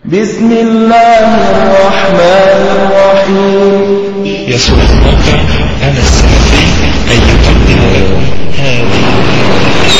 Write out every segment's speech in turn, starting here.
بسم الله الرحمن الرحيم يسر الموقع أنا السلفي أن يقدم لكم هذه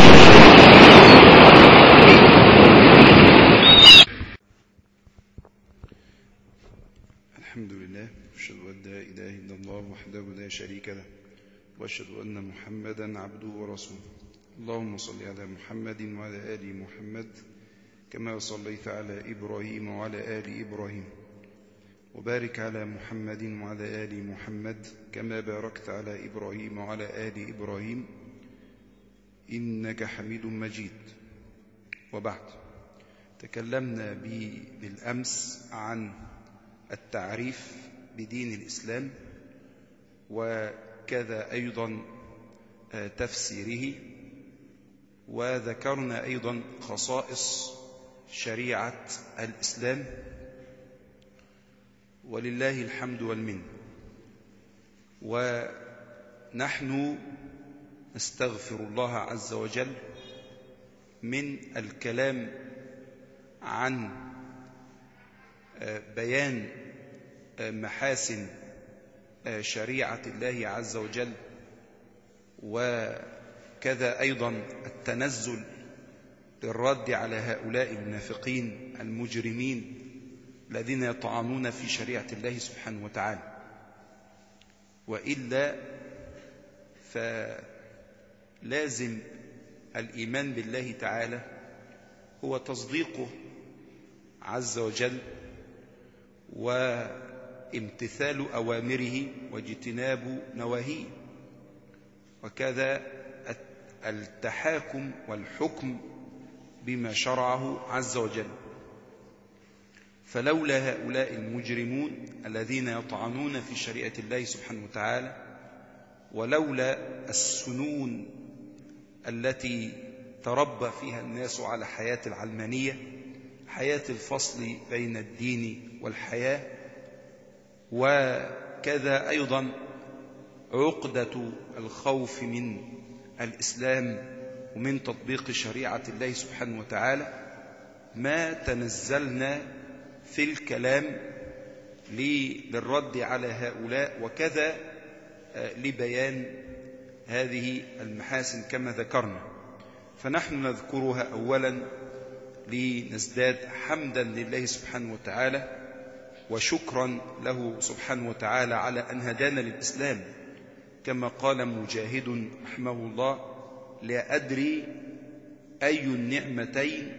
الحمد لله أشهد أن لا إله إلا الله وحده لا شريك له وأشهد أن محمدا عبده ورسوله اللهم صل على محمد وعلى آل محمد كما صليت على إبراهيم وعلى آل إبراهيم وبارك على محمد وعلى آل محمد كما باركت على إبراهيم وعلى آل إبراهيم إنك حميد مجيد وبعد تكلمنا بالأمس عن التعريف بدين الإسلام وكذا أيضا تفسيره وذكرنا أيضا خصائص شريعة الإسلام ولله الحمد والمن ونحن نستغفر الله عز وجل من الكلام عن بيان محاسن شريعة الله عز وجل وكذا أيضا التنزل للرد على هؤلاء المنافقين المجرمين الذين يطعنون في شريعة الله سبحانه وتعالى وإلا فلازم الإيمان بالله تعالى هو تصديقه عز وجل وامتثال أوامره واجتناب نواهيه وكذا التحاكم والحكم بما شرعه عز وجل فلولا هؤلاء المجرمون الذين يطعنون في شريعة الله سبحانه وتعالى ولولا السنون التي تربى فيها الناس على حياة العلمانية حياة الفصل بين الدين والحياة وكذا أيضا عقدة الخوف من الإسلام ومن تطبيق شريعة الله سبحانه وتعالى ما تنزلنا في الكلام للرد على هؤلاء وكذا لبيان هذه المحاسن كما ذكرنا فنحن نذكرها أولا لنزداد حمدا لله سبحانه وتعالى وشكرا له سبحانه وتعالى على أن هدانا للإسلام كما قال مجاهد رحمه الله لا أدري أي النعمتين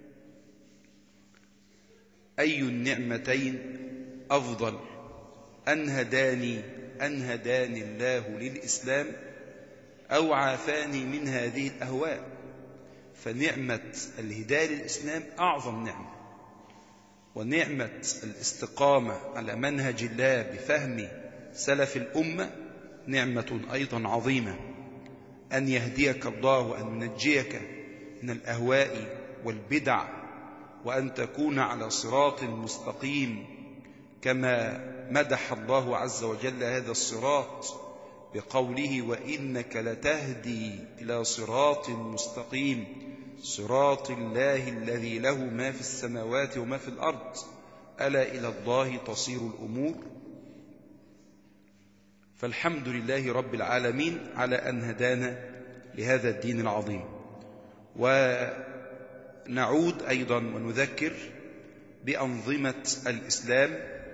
أي النعمتين أفضل أن هداني أن هداني الله للإسلام أو عافاني من هذه الأهواء فنعمة الهداية للإسلام أعظم نعمة ونعمة الاستقامة على منهج الله بفهم سلف الأمة نعمة أيضا عظيمة أن يهديك الله وأن ينجيك من الأهواء والبدع وأن تكون على صراط مستقيم كما مدح الله عز وجل هذا الصراط بقوله وإنك لتهدي إلى صراط مستقيم صراط الله الذي له ما في السماوات وما في الأرض ألا إلى الله تصير الأمور فالحمد لله رب العالمين على أن هدانا لهذا الدين العظيم ونعود أيضا ونذكر بأنظمة الإسلام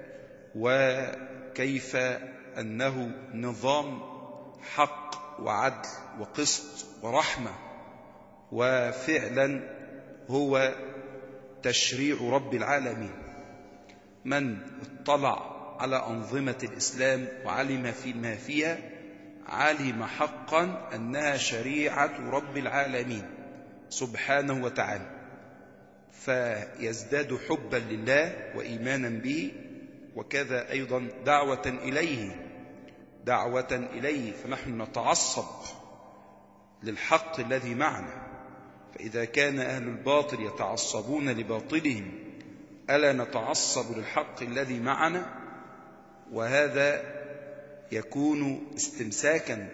وكيف أنه نظام حق وعدل وقسط ورحمة وفعلا هو تشريع رب العالمين من اطلع على أنظمة الإسلام وعلم فيما فيها علم حقا أنها شريعة رب العالمين سبحانه وتعالى فيزداد حبا لله وإيمانا به وكذا أيضا دعوة إليه دعوة إليه فنحن نتعصب للحق الذي معنا فإذا كان أهل الباطل يتعصبون لباطلهم ألا نتعصب للحق الذي معنا وهذا يكون استمساكا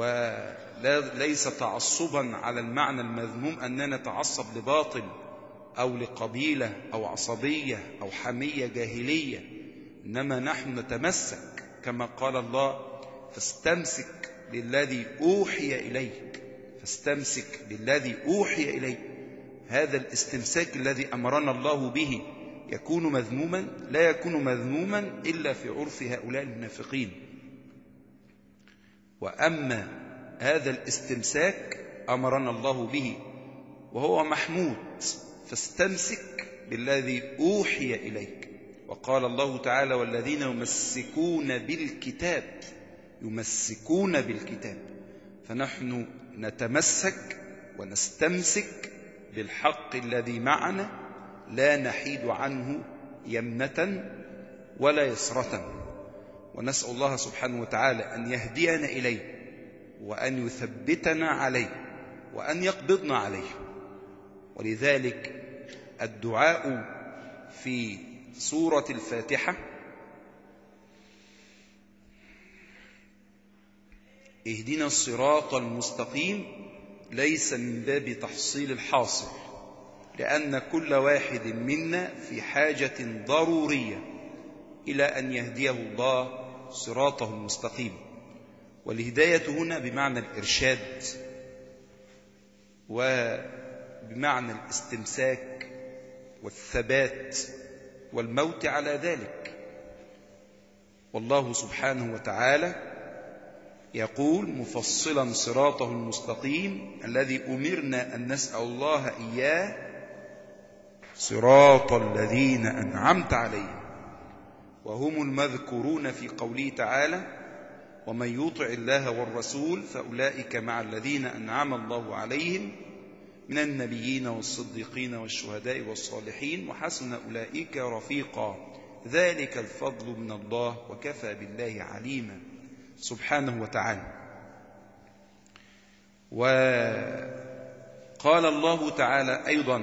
وليس تعصبا على المعنى المذموم أننا نتعصب لباطل أو لقبيلة أو عصبية أو حمية جاهلية إنما نحن نتمسك كما قال الله فاستمسك بالذي أوحي إليك فاستمسك بالذي أوحي إليك هذا الاستمساك الذي أمرنا الله به يكون مذموما لا يكون مذموما إلا في عرف هؤلاء المنافقين وأما هذا الاستمساك أمرنا الله به وهو محمود فاستمسك بالذي أوحي إليك وقال الله تعالى والذين يمسكون بالكتاب يمسكون بالكتاب فنحن نتمسك ونستمسك بالحق الذي معنا لا نحيد عنه يمنة ولا يسرة ونسأل الله سبحانه وتعالى أن يهدينا إليه وأن يثبتنا عليه وأن يقبضنا عليه ولذلك الدعاء في سورة الفاتحة اهدنا الصراط المستقيم ليس من باب تحصيل الحاصل لأن كل واحد منا في حاجة ضرورية إلى أن يهديه الله صراطه المستقيم والهداية هنا بمعنى الإرشاد وبمعنى الاستمساك والثبات والموت على ذلك والله سبحانه وتعالى يقول مفصلا صراطه المستقيم الذي أمرنا أن نسأل الله إياه صراط الذين أنعمت عليهم وهم المذكورون في قوله تعالى ومن يطع الله والرسول فأولئك مع الذين أنعم الله عليهم من النبيين والصديقين والشهداء والصالحين وحسن أولئك رفيقا ذلك الفضل من الله وكفى بالله عليما سبحانه وتعالى وقال الله تعالى أيضا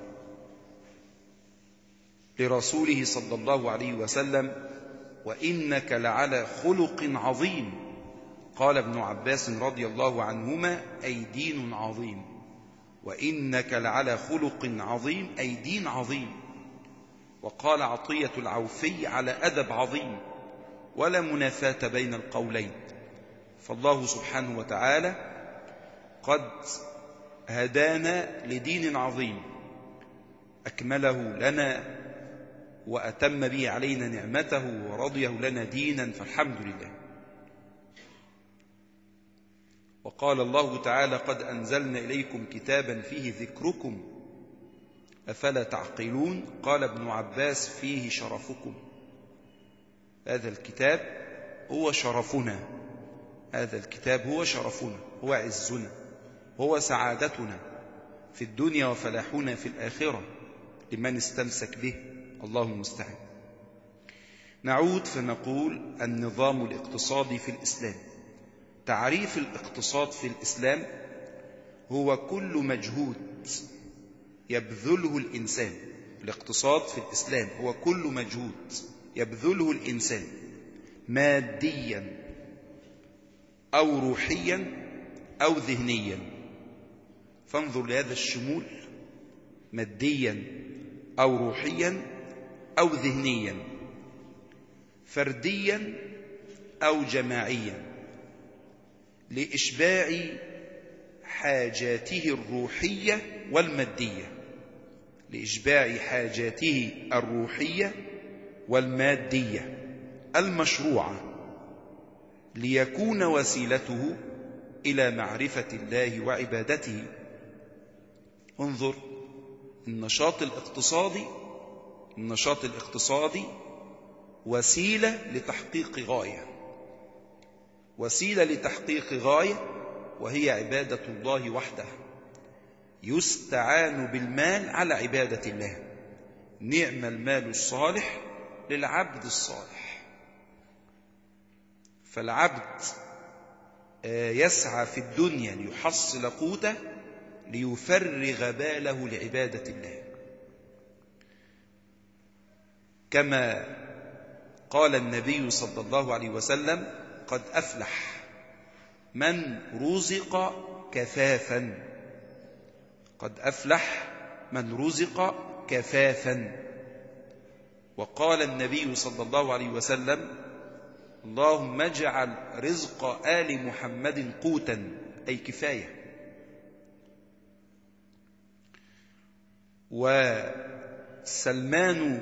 لرسوله صلى الله عليه وسلم وإنك لعلى خلق عظيم قال ابن عباس رضي الله عنهما أي دين عظيم وإنك لعلى خلق عظيم أي دين عظيم وقال عطية العوفي على أدب عظيم ولا منافاة بين القولين فالله سبحانه وتعالى قد هدانا لدين عظيم أكمله لنا وأتم به علينا نعمته ورضيه لنا دينا فالحمد لله وقال الله تعالى قد أنزلنا إليكم كتابا فيه ذكركم أفلا تعقلون قال ابن عباس فيه شرفكم هذا الكتاب هو شرفنا هذا الكتاب هو شرفنا هو عزنا هو سعادتنا في الدنيا وفلاحنا في الآخرة لمن استمسك به الله المستعان نعود فنقول النظام الاقتصادي في الإسلام تعريف الاقتصاد في الإسلام هو كل مجهود يبذله الإنسان الاقتصاد في الإسلام هو كل مجهود يبذله الإنسان ماديا أو روحيا أو ذهنيا فانظر لهذا الشمول ماديا أو روحيا أو ذهنيا فرديا أو جماعيا لإشباع حاجاته الروحية والمادية لإشباع حاجاته الروحية والمادية المشروعة ليكون وسيلته إلى معرفة الله وعبادته انظر النشاط الاقتصادي النشاط الاقتصادي وسيلة لتحقيق غاية وسيلة لتحقيق غاية وهي عبادة الله وحده يستعان بالمال على عبادة الله نعم المال الصالح للعبد الصالح فالعبد يسعى في الدنيا ليحصل قوته ليفرغ باله لعبادة الله كما قال النبي صلى الله عليه وسلم قد أفلح من رزق كفافا قد أفلح من رزق كفافا وقال النبي صلى الله عليه وسلم اللهم اجعل رزق آل محمد قوتا أي كفاية وسلمان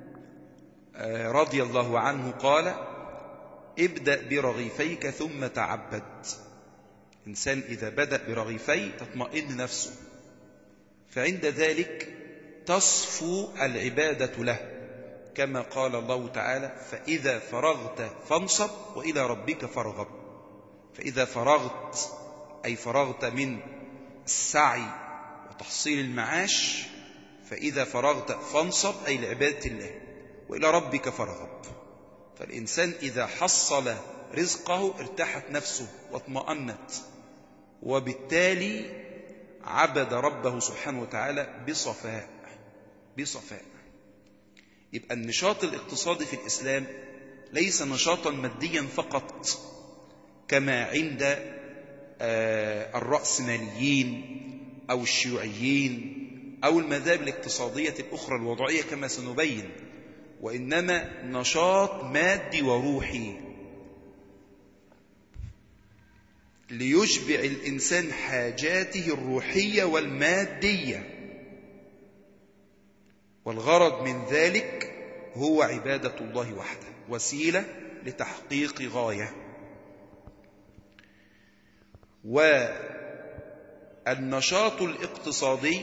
رضي الله عنه قال ابدأ برغيفيك ثم تعبد إنسان إذا بدأ برغيفي تطمئن نفسه فعند ذلك تصفو العبادة له كما قال الله تعالى فإذا فرغت فانصب وإلى ربك فارغب فإذا فرغت أي فرغت من السعي وتحصيل المعاش فإذا فرغت فانصب أي لعبادة الله وإلى ربك فارغب فالإنسان إذا حصل رزقه ارتاحت نفسه واطمأنت وبالتالي عبد ربه سبحانه وتعالى بصفاء بصفاء يبقى النشاط الاقتصادي في الإسلام ليس نشاطا ماديا فقط كما عند الرأسماليين أو الشيوعيين أو المذاهب الاقتصادية الأخرى الوضعية كما سنبين وإنما نشاط مادي وروحي ليشبع الإنسان حاجاته الروحية والمادية والغرض من ذلك هو عبادة الله وحده وسيلة لتحقيق غاية والنشاط الاقتصادي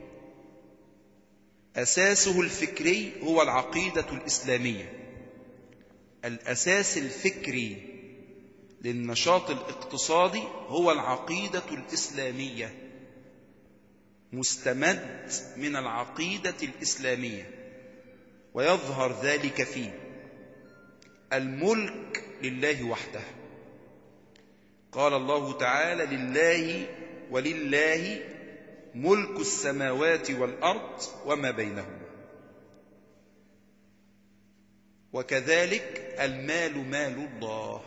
أساسه الفكري هو العقيدة الإسلامية الأساس الفكري للنشاط الاقتصادي هو العقيدة الإسلامية مستمد من العقيدة الإسلامية ويظهر ذلك فيه الملك لله وحده قال الله تعالى لله ولله ملك السماوات والأرض وما بينهما وكذلك المال مال الله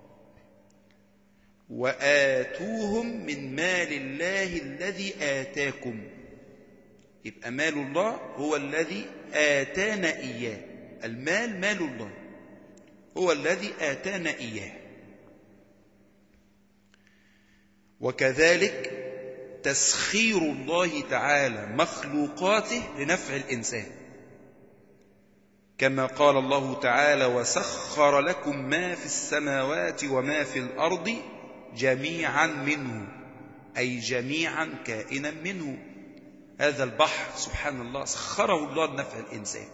وآتوهم من مال الله الذي آتاكم يبقى مال الله هو الذي آتانا إياه المال مال الله هو الذي آتانا إياه وكذلك تسخير الله تعالى مخلوقاته لنفع الإنسان كما قال الله تعالى وسخر لكم ما في السماوات وما في الأرض جميعا منه أي جميعا كائنا منه هذا البحر سبحان الله سخره الله لنفع الإنسان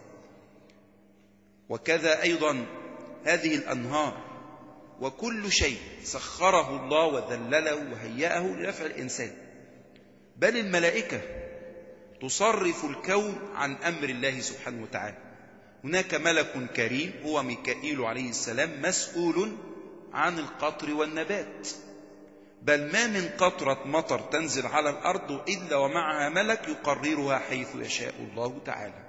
وكذا أيضا هذه الأنهار وكل شيء سخره الله وذلله وهيأه لنفع الإنسان بل الملائكة تصرف الكون عن أمر الله سبحانه وتعالى هناك ملك كريم هو ميكائيل عليه السلام مسؤول عن القطر والنبات بل ما من قطرة مطر تنزل على الأرض إلا ومعها ملك يقررها حيث يشاء الله تعالى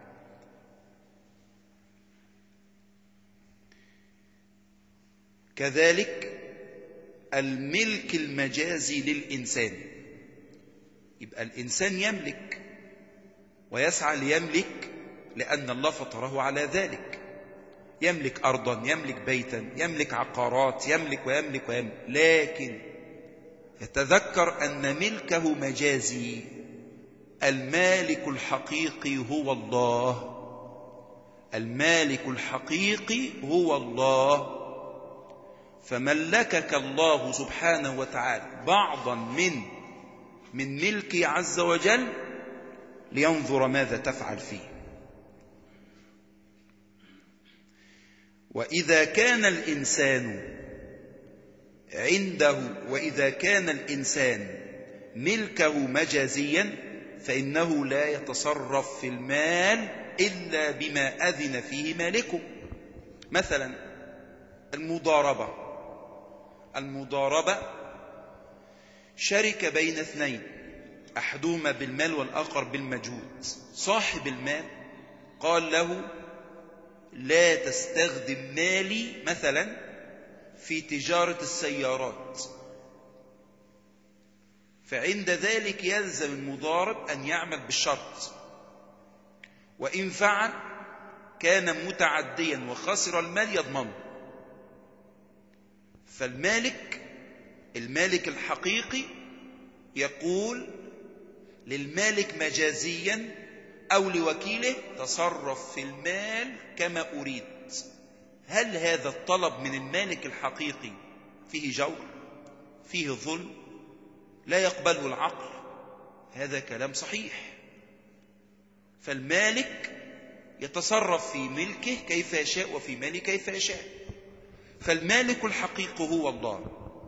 كذلك الملك المجازي للإنسان يبقى الإنسان يملك ويسعى ليملك لأن الله فطره على ذلك يملك أرضا يملك بيتا يملك عقارات يملك ويملك ويملك لكن يتذكر أن ملكه مجازي المالك الحقيقي هو الله المالك الحقيقي هو الله فملكك الله سبحانه وتعالى بعضا من من ملكه عز وجل لينظر ماذا تفعل فيه وإذا كان الإنسان عنده وإذا كان الإنسان ملكه مجازيا فإنه لا يتصرف في المال إلا بما أذن فيه مالكه مثلا المضاربة المضاربة شركة بين اثنين أحدهما بالمال والآخر بالمجهود صاحب المال قال له لا تستخدم مالي مثلا في تجارة السيارات فعند ذلك يلزم المضارب أن يعمل بالشرط وإن فعل كان متعديا وخسر المال يضمنه فالمالك المالك الحقيقي يقول للمالك مجازيا أو لوكيله تصرف في المال كما أريد هل هذا الطلب من المالك الحقيقي فيه جور فيه ظلم لا يقبله العقل هذا كلام صحيح فالمالك يتصرف في ملكه كيف يشاء وفي ماله كيف يشاء فالمالك الحقيقي هو الله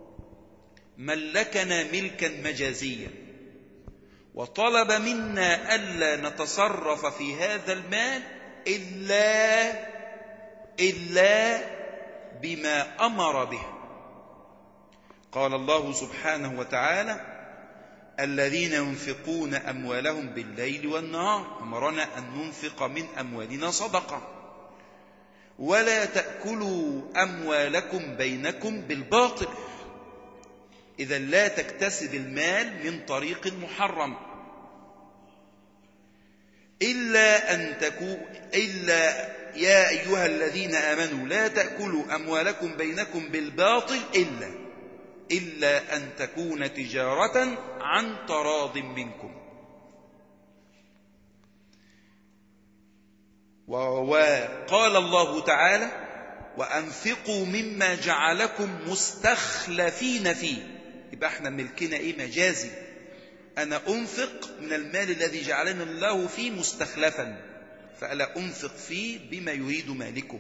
ملكنا ملكا مجازيا وطلب منا ألا نتصرف في هذا المال إلا إلا بما أمر به قال الله سبحانه وتعالى الذين ينفقون أموالهم بالليل والنهار أمرنا أن ننفق من أموالنا صدقة ولا تأكلوا أموالكم بينكم بالباطل إذا لا تكتسب المال من طريق محرم إلا أن تكون إلا يا أيها الذين آمنوا لا تأكلوا أموالكم بينكم بالباطل إلا إلا أن تكون تجارة عن تراض منكم وقال الله تعالى وأنفقوا مما جعلكم مستخلفين فيه يبقى احنا ملكنا ايه مجازي أنا أنفق من المال الذي جعلنا الله فيه مستخلفا فألا أنفق فيه بما يريد مالكه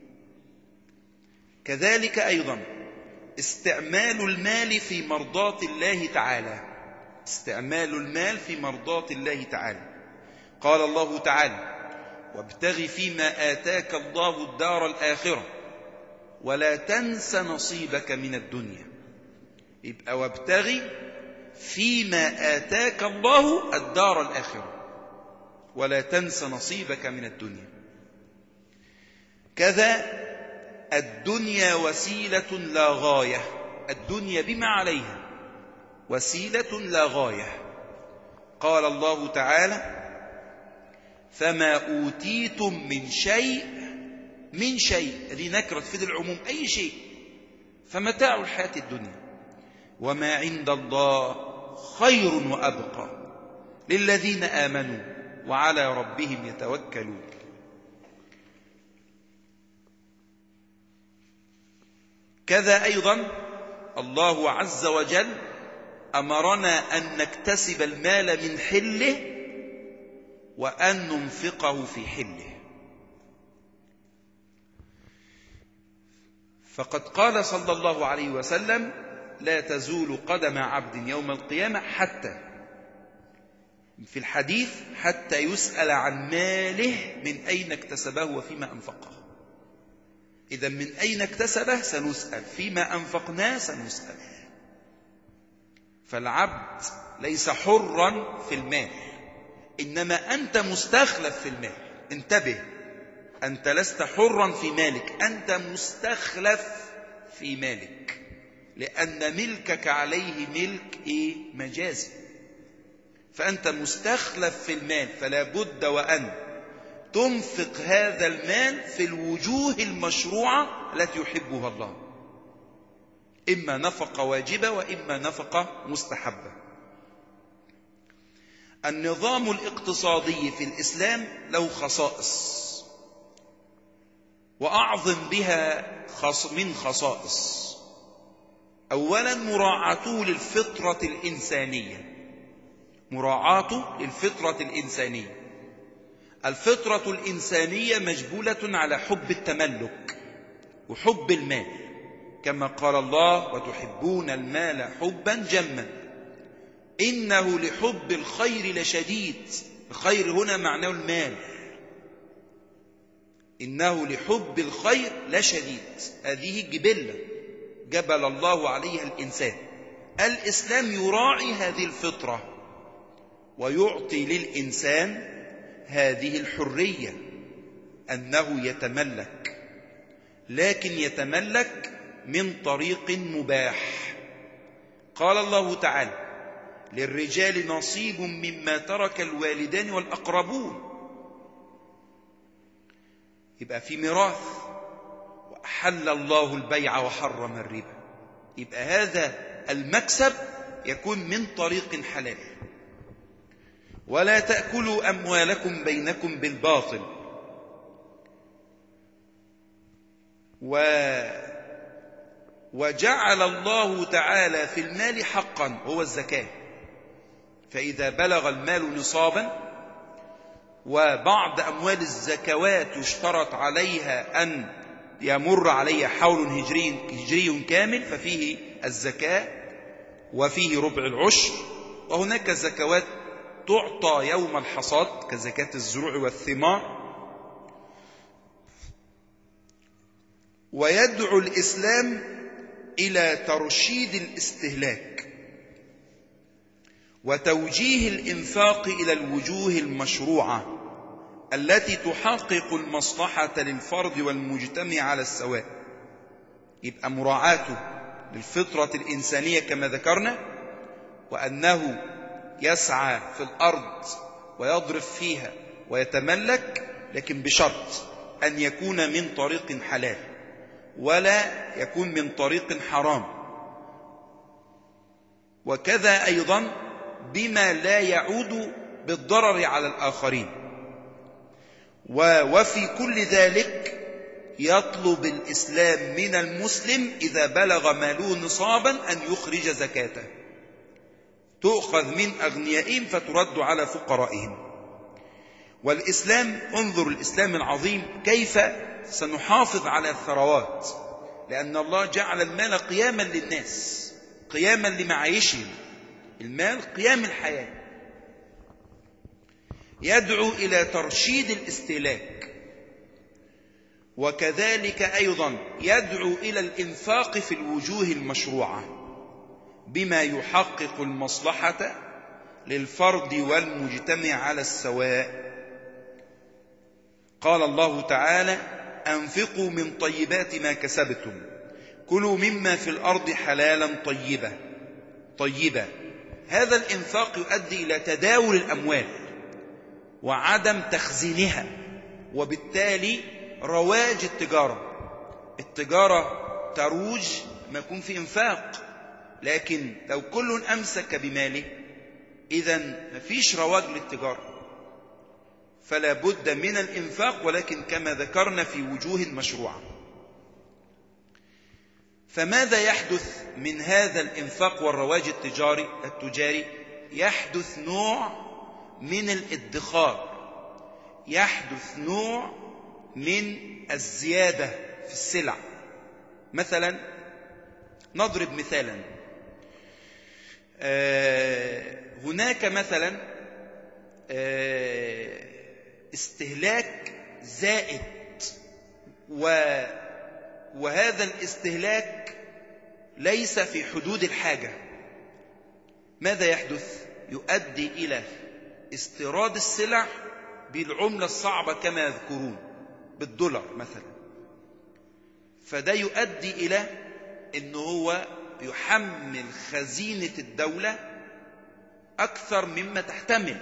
كذلك أيضا استعمال المال في مرضاة الله تعالى استعمال المال في مرضاة الله تعالى قال الله تعالى وابتغ فيما آتاك الله الدار الآخرة ولا تنس نصيبك من الدنيا يبقى وابتغي فيما آتاك الله الدار الآخرة ولا تنس نصيبك من الدنيا كذا الدنيا وسيلة لا غاية الدنيا بما عليها وسيلة لا غاية قال الله تعالى فما أوتيتم من شيء من شيء هذه نكرة تفيد العموم أي شيء فمتاع الحياة الدنيا وما عند الله خير وأبقى للذين آمنوا وعلى ربهم يتوكلون كذا أيضا الله عز وجل أمرنا أن نكتسب المال من حله وأن ننفقه في حله فقد قال صلى الله عليه وسلم لا تزول قدم عبد يوم القيامة حتى في الحديث حتى يسأل عن ماله من أين اكتسبه وفيما أنفقه إذا من أين اكتسبه سنسأل فيما أنفقناه سنسأل فالعبد ليس حرا في المال إنما أنت مستخلف في المال انتبه أنت لست حرا في مالك أنت مستخلف في مالك لأن ملكك عليه ملك إيه؟ مجازي فأنت مستخلف في المال فلا بد وأن تنفق هذا المال في الوجوه المشروعة التي يحبها الله إما نفقة واجبة وإما نفقة مستحبة النظام الاقتصادي في الإسلام له خصائص وأعظم بها خص من خصائص أولا مراعاته للفطرة الإنسانية مراعاته للفطرة الإنسانية الفطرة الإنسانية مجبولة على حب التملك وحب المال كما قال الله وتحبون المال حبا جما إنه لحب الخير لشديد الخير هنا معناه المال إنه لحب الخير لشديد هذه جبلة جبل الله عليها الإنسان الإسلام يراعي هذه الفطرة ويعطي للإنسان هذه الحرية أنه يتملك لكن يتملك من طريق مباح قال الله تعالى للرجال نصيب مما ترك الوالدان والأقربون يبقى في ميراث وأحل الله البيع وحرم الربا يبقى هذا المكسب يكون من طريق حلال ولا تأكلوا أموالكم بينكم بالباطل و وجعل الله تعالى في المال حقا هو الزكاة فإذا بلغ المال نصابا وبعض أموال الزكوات يشترط عليها أن يمر عليها حول هجري, هجري كامل ففيه الزكاة وفيه ربع العشر وهناك زكوات تعطى يوم الحصاد كزكاة الزروع والثمار ويدعو الإسلام إلى ترشيد الاستهلاك وتوجيه الإنفاق إلى الوجوه المشروعة التي تحقق المصلحة للفرد والمجتمع على السواء يبقى مراعاته للفطرة الإنسانية كما ذكرنا وأنه يسعى في الأرض ويضرب فيها ويتملك لكن بشرط أن يكون من طريق حلال ولا يكون من طريق حرام وكذا أيضا بما لا يعود بالضرر على الآخرين وفي كل ذلك يطلب الإسلام من المسلم إذا بلغ ماله نصابا أن يخرج زكاته تؤخذ من أغنيائهم فترد على فقرائهم والإسلام انظر الإسلام العظيم كيف سنحافظ على الثروات لأن الله جعل المال قياما للناس قياما لمعايشهم المال قيام الحياة يدعو إلى ترشيد الاستهلاك وكذلك أيضا يدعو إلى الإنفاق في الوجوه المشروعة بما يحقق المصلحة للفرد والمجتمع على السواء قال الله تعالى أنفقوا من طيبات ما كسبتم كلوا مما في الأرض حلالا طيبا طيبا هذا الإنفاق يؤدي إلى تداول الأموال وعدم تخزينها وبالتالي رواج التجارة التجارة تروج ما يكون في إنفاق لكن لو كل أمسك بماله إذا مفيش رواج للتجارة فلا بد من الإنفاق ولكن كما ذكرنا في وجوه مشروعة فماذا يحدث من هذا الإنفاق والرواج التجاري التجاري يحدث نوع من الادخار يحدث نوع من الزيادة في السلع مثلا نضرب مثالا هناك مثلا استهلاك زائد و وهذا الاستهلاك ليس في حدود الحاجة ماذا يحدث؟ يؤدي إلى استيراد السلع بالعملة الصعبة كما يذكرون بالدولار مثلا فده يؤدي إلى أنه هو يحمل خزينة الدولة أكثر مما تحتمل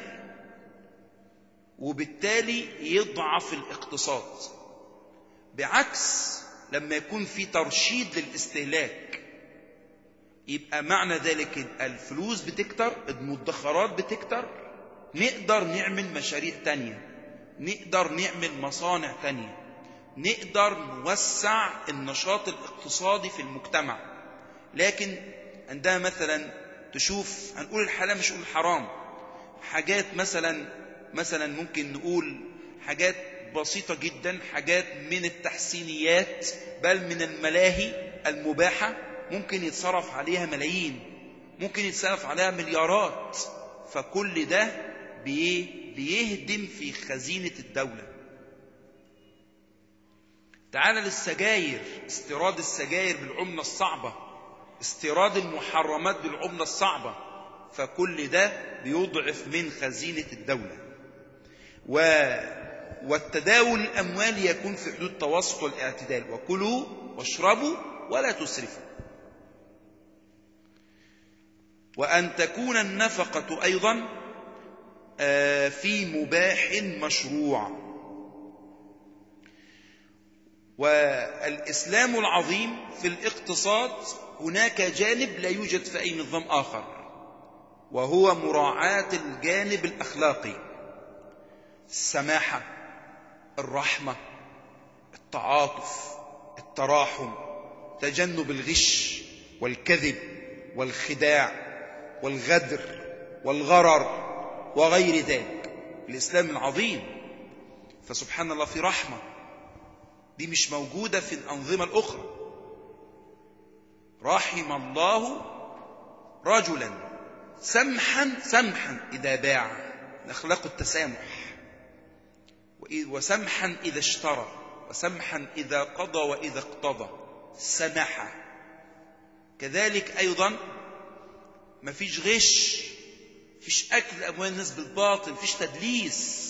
وبالتالي يضعف الاقتصاد بعكس لما يكون في ترشيد للاستهلاك يبقى معنى ذلك الفلوس بتكتر المدخرات بتكتر نقدر نعمل مشاريع تانية نقدر نعمل مصانع تانية نقدر نوسع النشاط الاقتصادي في المجتمع لكن عندها مثلا تشوف هنقول الحلال مش نقول الحرام حاجات مثلا مثلا ممكن نقول حاجات بسيطة جدا حاجات من التحسينيات بل من الملاهي المباحة ممكن يتصرف عليها ملايين ممكن يتصرف عليها مليارات فكل ده بيهدم في خزينة الدولة تعال للسجاير استيراد السجاير بالعملة الصعبة استيراد المحرمات بالعملة الصعبة فكل ده بيضعف من خزينة الدولة و والتداول الأموال يكون في حدود التوسط والاعتدال وكلوا واشربوا ولا تسرفوا وأن تكون النفقة أيضا آه، في مباح مشروع والإسلام العظيم في الاقتصاد هناك جانب لا يوجد في أي نظام آخر وهو مراعاة الجانب الأخلاقي السماحة الرحمة التعاطف التراحم تجنب الغش والكذب والخداع والغدر والغرر وغير ذلك الإسلام العظيم فسبحان الله في رحمة دي مش موجودة في الأنظمة الأخرى رحم الله رجلا سمحا سمحا إذا باع أخلاق التسامح وسمحا إذا اشترى وسمحا إذا قضى وإذا اقتضى سمح كذلك أيضا ما فيش غش فيش أكل أموال الناس بالباطل فيش تدليس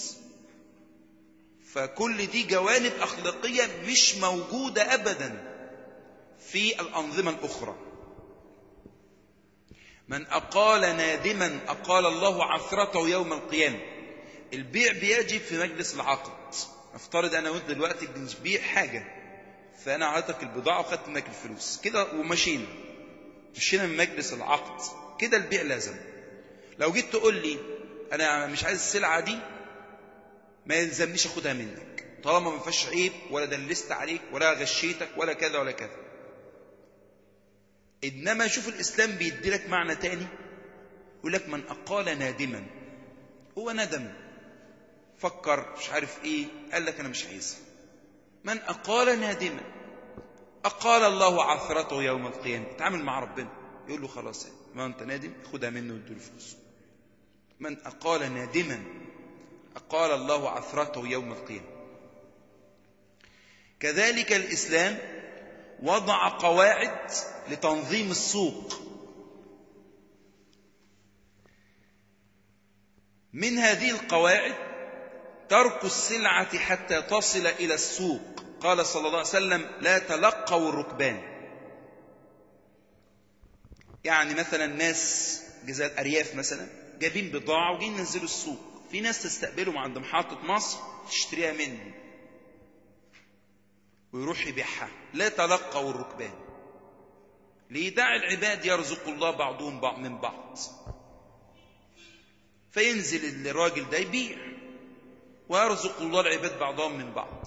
فكل دي جوانب أخلاقية مش موجودة أبدا في الأنظمة الأخرى من أقال نادما أقال الله عثرته يوم القيامة البيع بيجب في مجلس العقد افترض أنا وانت دلوقتي بنبيع حاجة فأنا عطيتك البضاعة وخدت منك الفلوس كده ومشينا مشينا من مجلس العقد كده البيع لازم لو جيت تقول لي أنا مش عايز السلعة دي ما يلزمنيش أخدها منك طالما ما فيهاش عيب ولا دلست عليك ولا غشيتك ولا كذا ولا كذا إنما شوف الإسلام بيدي لك معنى تاني يقول لك من أقال نادما هو ندم فكر مش عارف إيه قال لك أنا مش عايزها من أقال نادما أقال الله عثرته يوم القيامة اتعامل مع ربنا يقول له خلاص ما أنت نادم خدها منه وادوا فلوس من أقال نادما أقال الله عثرته يوم القيامة كذلك الإسلام وضع قواعد لتنظيم السوق من هذه القواعد ترك السلعة حتى تصل إلى السوق قال صلى الله عليه وسلم لا تلقوا الركبان يعني مثلا ناس جزاء الأرياف مثلا جايبين بضاعة وجايين ينزلوا السوق في ناس تستقبلهم عند محطة مصر تشتريها منهم ويروح يبيعها لا تلقوا الركبان ليدع العباد يرزق الله بعضهم بعض من بعض فينزل الراجل ده يبيع ويرزق الله العباد بعضهم من بعض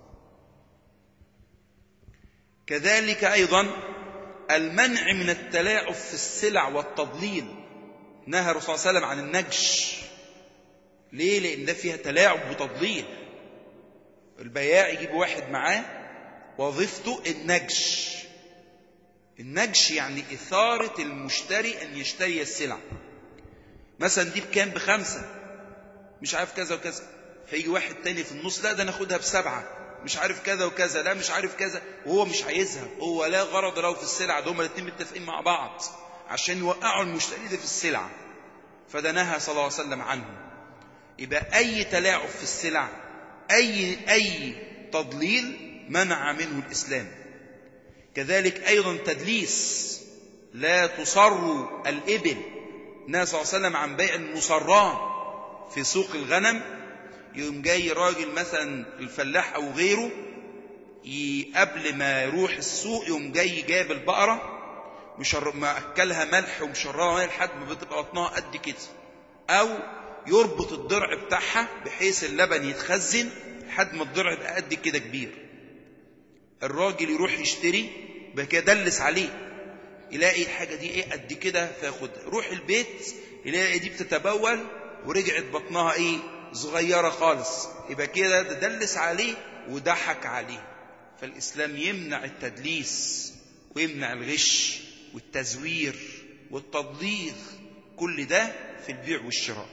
كذلك أيضا المنع من التلاعب في السلع والتضليل نهى الرسول صلى الله عليه وسلم عن النجش ليه؟ لأن ده فيها تلاعب وتضليل البياع يجيب واحد معاه وظيفته النجش النجش يعني إثارة المشتري أن يشتري السلع مثلا دي بكام بخمسة مش عارف كذا وكذا فيجي واحد تاني في النص لا ده ناخدها بسبعة مش عارف كذا وكذا لا مش عارف كذا وهو مش عايزها هو لا غرض له في السلع ده هما الاتنين متفقين مع بعض عشان يوقعوا المشتري ده في السلع فده نهى صلى الله عليه وسلم عنه يبقى أي تلاعب في السلع أي أي تضليل منع منه الإسلام كذلك أيضا تدليس لا تصر الإبل نهى صلى الله عليه وسلم عن بيع المصران في سوق الغنم يوم جاي راجل مثلا الفلاح أو غيره قبل ما يروح السوق يوم جاي جاب البقرة مشر... ما أكلها ملح ومشربها ملح لحد ما بتبقى بطنها قد كده أو يربط الضرع بتاعها بحيث اللبن يتخزن لحد ما الضرع يبقى قد كده كبير الراجل يروح يشتري بقى كده دلس عليه يلاقي الحاجة دي ايه قد كده فياخدها روح البيت يلاقي دي بتتبول ورجعت بطنها ايه صغيرة خالص يبقى كده ده دلس عليه وضحك عليه فالإسلام يمنع التدليس ويمنع الغش والتزوير والتضليل كل ده في البيع والشراء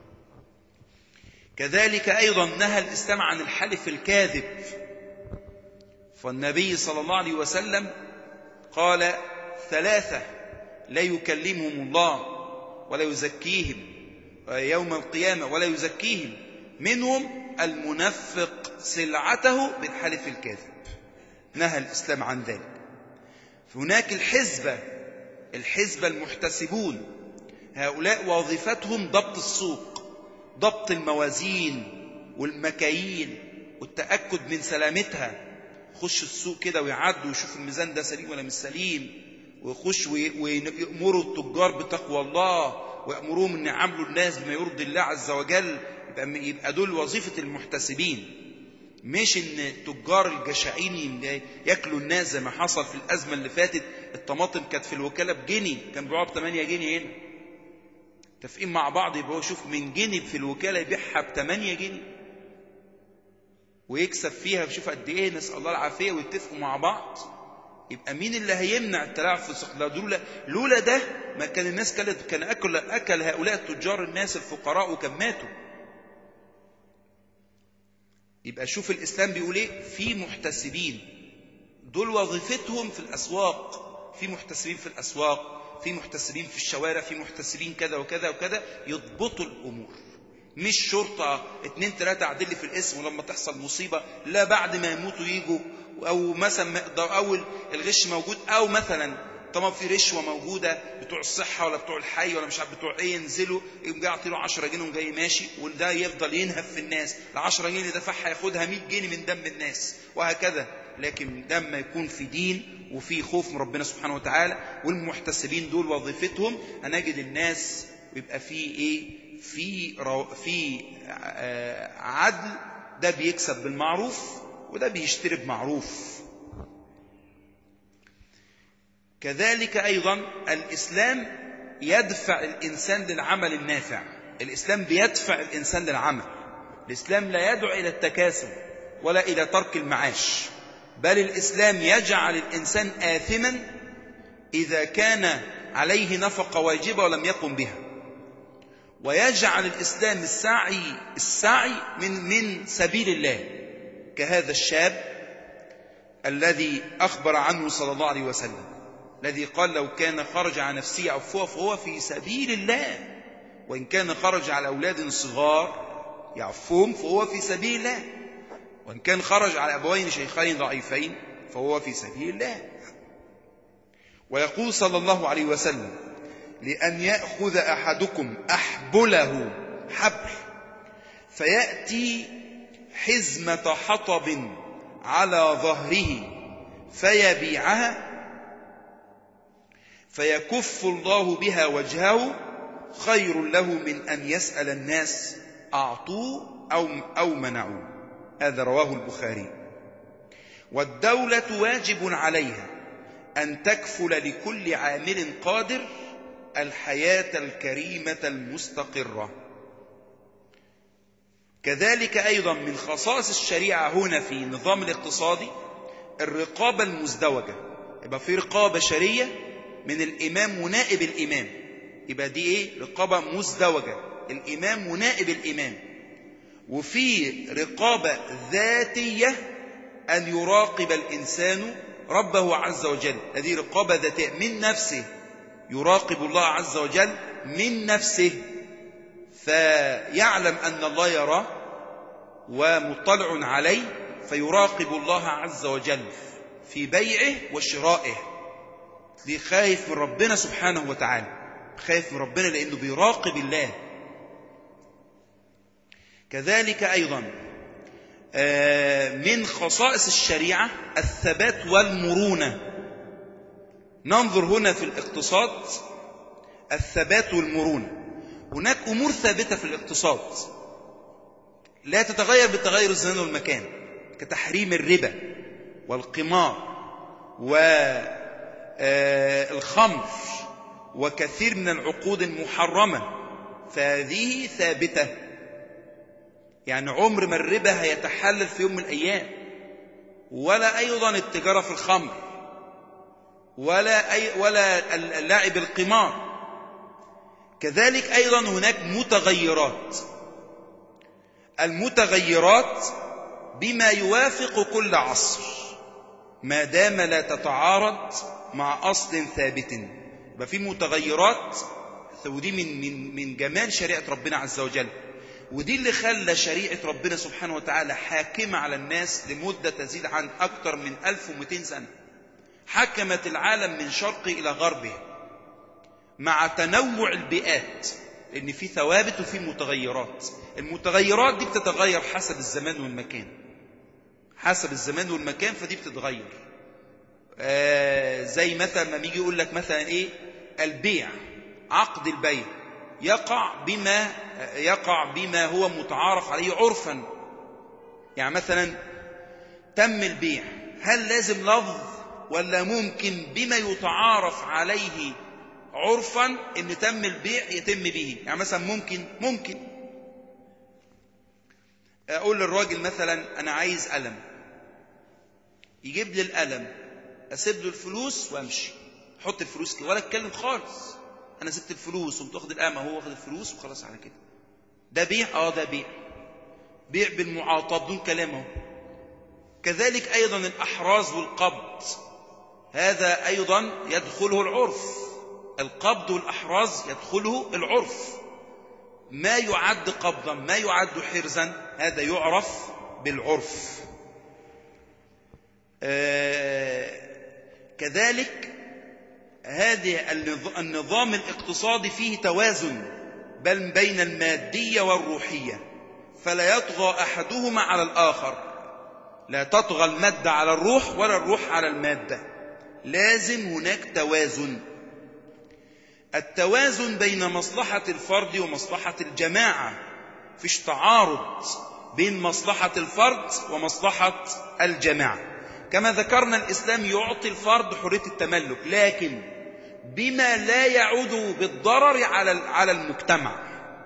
كذلك أيضا نهى الإسلام عن الحلف الكاذب فالنبي صلى الله عليه وسلم قال ثلاثة لا يكلمهم الله ولا يزكيهم يوم القيامة ولا يزكيهم منهم المنفق سلعته بالحلف الكاذب نهى الإسلام عن ذلك هناك الحزبة الحزبة المحتسبون هؤلاء وظيفتهم ضبط السوق ضبط الموازين والمكاييل والتأكد من سلامتها يخش السوق كده ويعد ويشوف الميزان ده سليم ولا مش سليم ويخش وي- ويأمروا التجار بتقوى الله ويأمروهم ان يعاملوا الناس بما يرضي الله عز وجل يبقى, يبقى دول وظيفة المحتسبين مش ان التجار الجشعين ياكلوا الناس زي ما حصل في الازمه اللي فاتت الطماطم كانت في الوكاله بجنيه كان بيبيعوها ب 8 جنيه هنا متفقين مع بعض يبقى هو شوف من جنيه في الوكاله يبيعها ب 8 جنيه ويكسب فيها شوف قد ايه نسال الله العافيه ويتفقوا مع بعض يبقى مين اللي هيمنع التلاعب في السوق ده لولا لولا ده ما كان الناس كانت كان اكل اكل هؤلاء التجار الناس الفقراء وكان ماتوا يبقى شوف الإسلام بيقول إيه في محتسبين دول وظيفتهم في الأسواق في محتسبين في الأسواق في محتسبين في الشوارع في محتسبين كذا وكذا وكذا يضبطوا الأمور مش شرطة اتنين تلاتة قاعدين لي في الاسم ولما تحصل مصيبة لا بعد ما يموتوا يجوا أو مثلا أو الغش موجود أو مثلا طبعا في رشوه موجوده بتوع الصحه ولا بتوع الحي ولا مش عارف بتوع ايه ينزلوا يقوم جاي يعطي له 10 جنيه وجاي ماشي وده يفضل ينهب في الناس ال 10 جنيه اللي دفعها ياخدها 100 جنيه من دم الناس وهكذا لكن لما يكون في دين وفي خوف من ربنا سبحانه وتعالى والمحتسبين دول وظيفتهم هنجد الناس بيبقى في ايه في رو في آه عدل ده بيكسب بالمعروف وده بيشتري بمعروف كذلك أيضا الإسلام يدفع الإنسان للعمل النافع الإسلام بيدفع الإنسان للعمل الإسلام لا يدعو إلى التكاسل ولا إلى ترك المعاش بل الإسلام يجعل الإنسان آثما إذا كان عليه نفقة واجبة ولم يقم بها ويجعل الإسلام السعي السعي من من سبيل الله كهذا الشاب الذي أخبر عنه صلى الله عليه وسلم الذي قال لو كان خرج على نفسه عفوه فهو في سبيل الله وإن كان خرج على أولاد صغار يعفوهم فهو في سبيل الله وإن كان خرج على أبوين شيخين ضعيفين فهو في سبيل الله ويقول صلى الله عليه وسلم لأن يأخذ أحدكم أحبله حبل فيأتي حزمة حطب على ظهره فيبيعها فيكف الله بها وجهه خير له من أن يسأل الناس أعطوه أو, أو منعوه هذا رواه البخاري والدولة واجب عليها أن تكفل لكل عامل قادر الحياة الكريمة المستقرة كذلك أيضا من خصائص الشريعة هنا في النظام الاقتصادي الرقابة المزدوجة يبقى في رقابة شرية من الإمام ونائب الإمام يبقى دي إيه رقابة مزدوجة الإمام ونائب الإمام وفي رقابة ذاتية أن يراقب الإنسان ربه عز وجل هذه رقابة ذاتية من نفسه يراقب الله عز وجل من نفسه فيعلم أن الله يراه ومطلع عليه فيراقب الله عز وجل في بيعه وشرائه دي خايف من ربنا سبحانه وتعالى خايف من ربنا لأنه بيراقب الله كذلك أيضا من خصائص الشريعة الثبات والمرونة ننظر هنا في الاقتصاد الثبات والمرونة هناك أمور ثابتة في الاقتصاد لا تتغير بتغير الزمان والمكان كتحريم الربا والقمار والخمر وكثير من العقود المحرمة فهذه ثابتة يعني عمر ما الربا هيتحلل في يوم من الأيام ولا أيضا التجارة في الخمر ولا أي ولا اللعب القمار كذلك أيضا هناك متغيرات المتغيرات بما يوافق كل عصر ما دام لا تتعارض مع أصل ثابت يبقى في متغيرات ودي من من من جمال شريعة ربنا عز وجل ودي اللي خلى شريعة ربنا سبحانه وتعالى حاكمة على الناس لمدة تزيد عن أكثر من 1200 سنة حكمت العالم من شرقه إلى غربه مع تنوع البيئات لأن في ثوابت وفي متغيرات المتغيرات دي بتتغير حسب الزمان والمكان حسب الزمان والمكان فدي بتتغير آه زي مثلا ما بيجي يقول لك مثلا ايه البيع عقد البيع يقع بما يقع بما هو متعارف عليه عرفا يعني مثلا تم البيع هل لازم لفظ ولا ممكن بما يتعارف عليه عرفا ان تم البيع يتم به يعني مثلا ممكن ممكن اقول للراجل مثلا انا عايز قلم يجيب لي القلم اسيب له الفلوس وامشي احط الفلوس كده ولا اتكلم خالص انا سبت الفلوس وقمت واخد القلم هو واخد الفلوس وخلاص على كده ده بيع اه ده بيع بيع بالمعاطاه بدون كلام اهو كذلك ايضا الاحراز والقبض هذا ايضا يدخله العرف القبض والأحراز يدخله العرف ما يعد قبضا ما يعد حرزا هذا يعرف بالعرف آه كذلك هذه النظام الاقتصادي فيه توازن بل بين المادية والروحية فلا يطغى أحدهما على الآخر لا تطغى المادة على الروح ولا الروح على المادة لازم هناك توازن التوازن بين مصلحة الفرد ومصلحة الجماعة فيش تعارض بين مصلحة الفرد ومصلحة الجماعة كما ذكرنا الإسلام يعطي الفرد حرية التملك لكن بما لا يعود بالضرر على على المجتمع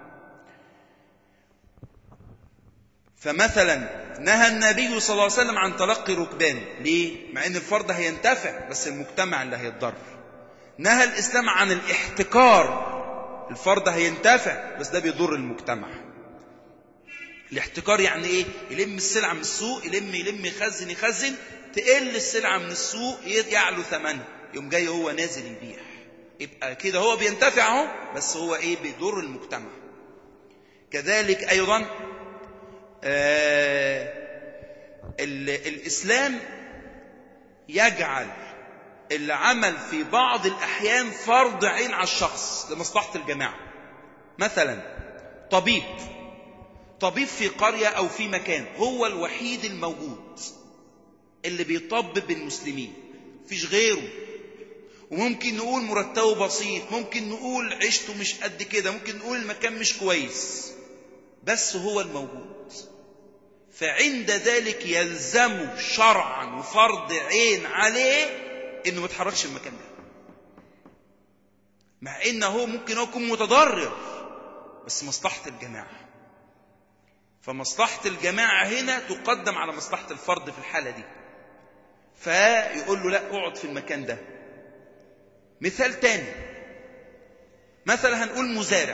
فمثلا نهى النبي صلى الله عليه وسلم عن تلقي ركبان ليه؟ مع ان الفرد هينتفع بس المجتمع اللي هيتضرر نهى الإسلام عن الاحتكار الفرد هينتفع بس ده بيضر المجتمع الاحتكار يعني ايه يلم السلعة من السوق يلم يلم يخزن يخزن تقل السلعة من السوق يعلو ثمنها يوم جاي هو نازل يبيع يبقى كده هو بينتفع اهو بس هو ايه بيضر المجتمع كذلك ايضا آه الاسلام يجعل العمل في بعض الأحيان فرض عين على الشخص لمصلحة الجماعة مثلا طبيب طبيب في قرية أو في مكان هو الوحيد الموجود اللي بيطبب المسلمين فيش غيره وممكن نقول مرتبه بسيط ممكن نقول عيشته مش قد كده ممكن نقول المكان مش كويس بس هو الموجود فعند ذلك يلزم شرعا وفرض عين عليه انه ما يتحركش المكان ده مع انه هو ممكن هو يكون متضرر بس مصلحة الجماعة فمصلحة الجماعة هنا تقدم على مصلحة الفرد في الحالة دي فيقول له لا اقعد في المكان ده مثال تاني مثلا هنقول مزارع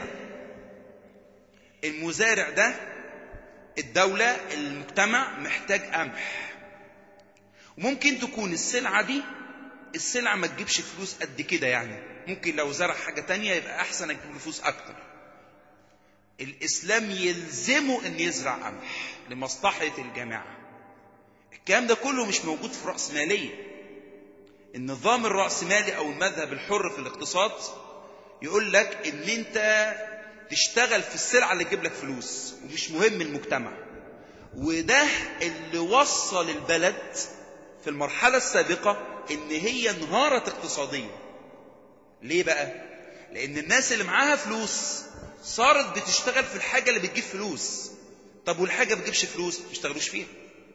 المزارع ده الدولة المجتمع محتاج قمح وممكن تكون السلعة دي السلعة ما تجيبش فلوس قد كده يعني ممكن لو زرع حاجة تانية يبقى أحسن أجيب له فلوس أكتر الإسلام يلزمه أن يزرع قمح لمصلحة الجماعة الكلام ده كله مش موجود في الرأسمالية النظام الرأسمالي أو المذهب الحر في الاقتصاد يقول لك ان انت تشتغل في السلعة اللي تجيب لك فلوس ومش مهم المجتمع وده اللي وصل البلد في المرحلة السابقة ان هي انهارت اقتصاديا ليه بقى لان الناس اللي معاها فلوس صارت بتشتغل في الحاجة اللي بتجيب فلوس طب والحاجة ما بتجيبش فلوس ما يشتغلوش فيها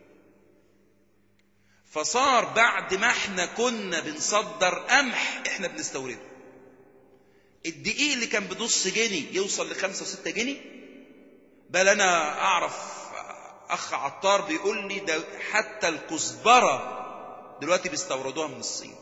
فصار بعد ما احنا كنا بنصدر قمح احنا بنستورده الدقيق اللي كان بنص جنيه يوصل لخمسة وستة جنيه بل انا اعرف اخ عطار بيقول لي ده حتى الكزبرة دلوقتي بيستوردوها من الصين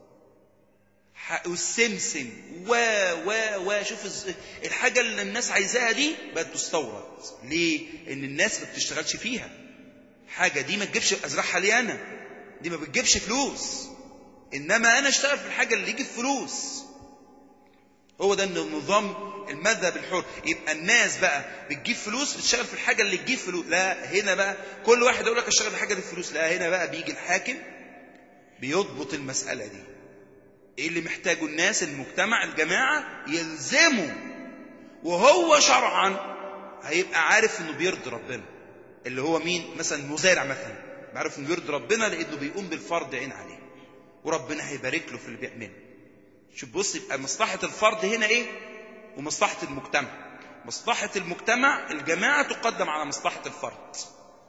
والسمسم و و و شوف الحاجة اللي الناس عايزاها دي بقت تستورد ليه؟ ان الناس ما بتشتغلش فيها حاجة دي ما تجيبش ازرعها لي انا دي ما بتجيبش فلوس انما انا اشتغل في الحاجة اللي يجيب فلوس هو ده النظام المذهب الحر يبقى الناس بقى بتجيب فلوس بتشتغل في الحاجة اللي تجيب فلوس لا هنا بقى كل واحد يقول لك اشتغل في الحاجة دي فلوس لا هنا بقى بيجي الحاكم بيضبط المسألة دي ايه اللي محتاجه الناس المجتمع الجماعة يلزموا وهو شرعا هيبقى عارف انه بيرضي ربنا اللي هو مين مثلا مزارع مثلا بيعرف انه بيرضي ربنا لانه بيقوم بالفرض عين عليه وربنا هيبارك له في اللي بيعمله شوف بص يبقى مصلحة الفرد هنا ايه ومصلحة المجتمع مصلحة المجتمع الجماعة تقدم على مصلحة الفرد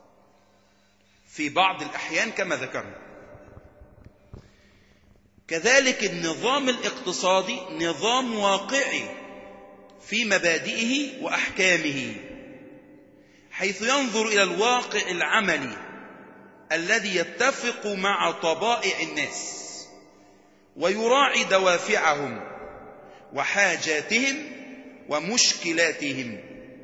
في بعض الأحيان كما ذكرنا كذلك النظام الاقتصادي نظام واقعي في مبادئه وأحكامه حيث ينظر إلى الواقع العملي الذي يتفق مع طبائع الناس ويراعي دوافعهم وحاجاتهم ومشكلاتهم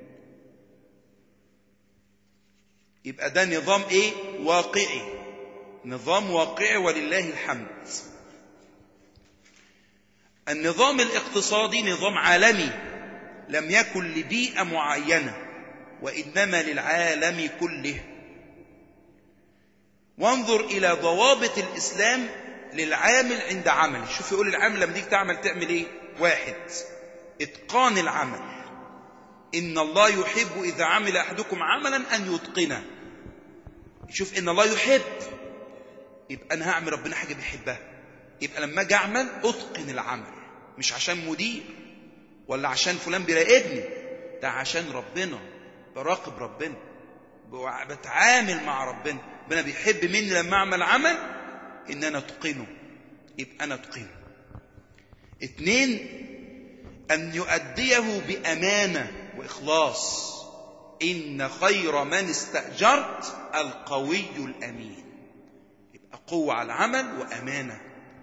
يبقى ده نظام ايه واقعي نظام واقعي ولله الحمد النظام الاقتصادي نظام عالمي لم يكن لبيئة معينة وإنما للعالم كله وانظر إلى ضوابط الإسلام للعامل عند عمل شوف يقول العامل لما تيجي تعمل تعمل ايه واحد اتقان العمل ان الله يحب اذا عمل احدكم عملا ان يتقنه شوف ان الله يحب يبقى انا هعمل ربنا حاجه بيحبها يبقى لما اجي اعمل اتقن العمل مش عشان مدير ولا عشان فلان بيراقبني ده عشان ربنا براقب ربنا بتعامل مع ربنا ربنا بيحب مني لما اعمل عمل ان انا اتقنه يبقى انا اتقنه اتنين ان يؤديه بامانه واخلاص ان خير من استاجرت القوي الامين يبقى قوه على العمل وامانه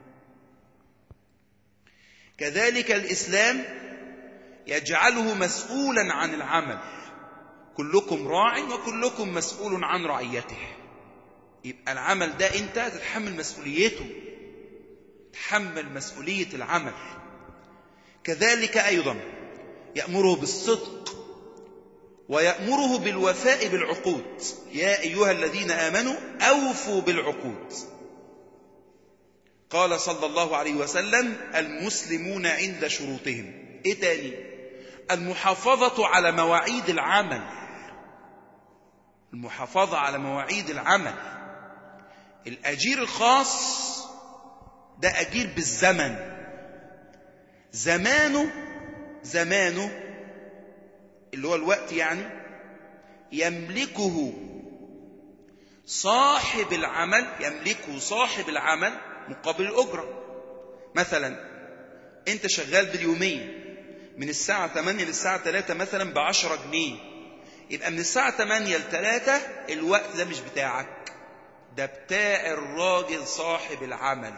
كذلك الاسلام يجعله مسؤولا عن العمل كلكم راع وكلكم مسؤول عن رعيته يبقى العمل ده انت تتحمل مسؤوليته تحمل مسؤولية العمل كذلك أيضا يأمره بالصدق ويأمره بالوفاء بالعقود يا أيها الذين آمنوا أوفوا بالعقود قال صلى الله عليه وسلم المسلمون عند شروطهم إيه تاني المحافظة على مواعيد العمل المحافظة على مواعيد العمل الأجير الخاص ده أجير بالزمن زمانه زمانه اللي هو الوقت يعني يملكه صاحب العمل يملكه صاحب العمل مقابل الأجرة مثلا أنت شغال باليومية من الساعة 8 للساعة 3 مثلا ب 10 جنيه يبقى من الساعة 8 ل 3 الوقت ده مش بتاعك ده بتاع الراجل صاحب العمل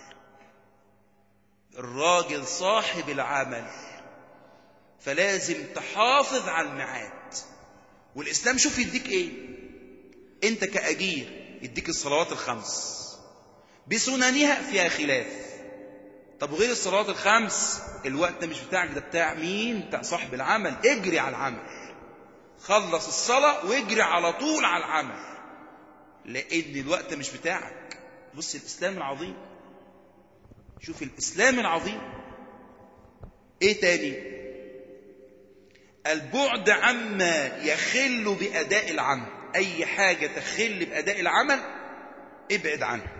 الراجل صاحب العمل فلازم تحافظ على الميعاد والإسلام شوف يديك إيه أنت كأجير يديك الصلوات الخمس بسننها فيها خلاف طب غير الصلوات الخمس الوقت ده مش بتاعك ده بتاع مين بتاع صاحب العمل اجري على العمل خلص الصلاة واجري على طول على العمل لأن الوقت مش بتاعك بص الإسلام العظيم شوف الإسلام العظيم إيه تاني البعد عما يخل بأداء العمل أي حاجة تخل بأداء العمل ابعد عنها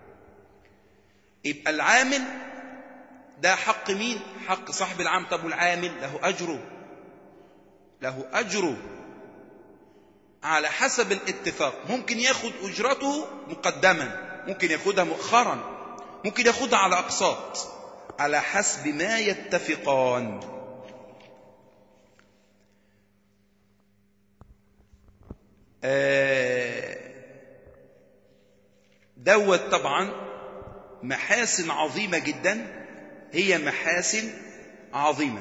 يبقى العامل ده حق مين حق صاحب العمل طب والعامل له أجره له أجره على حسب الاتفاق ممكن ياخد أجرته مقدما ممكن ياخدها مؤخرا ممكن ياخدها على أقساط على حسب ما يتفقان دوت طبعا محاسن عظيمة جدا هي محاسن عظيمة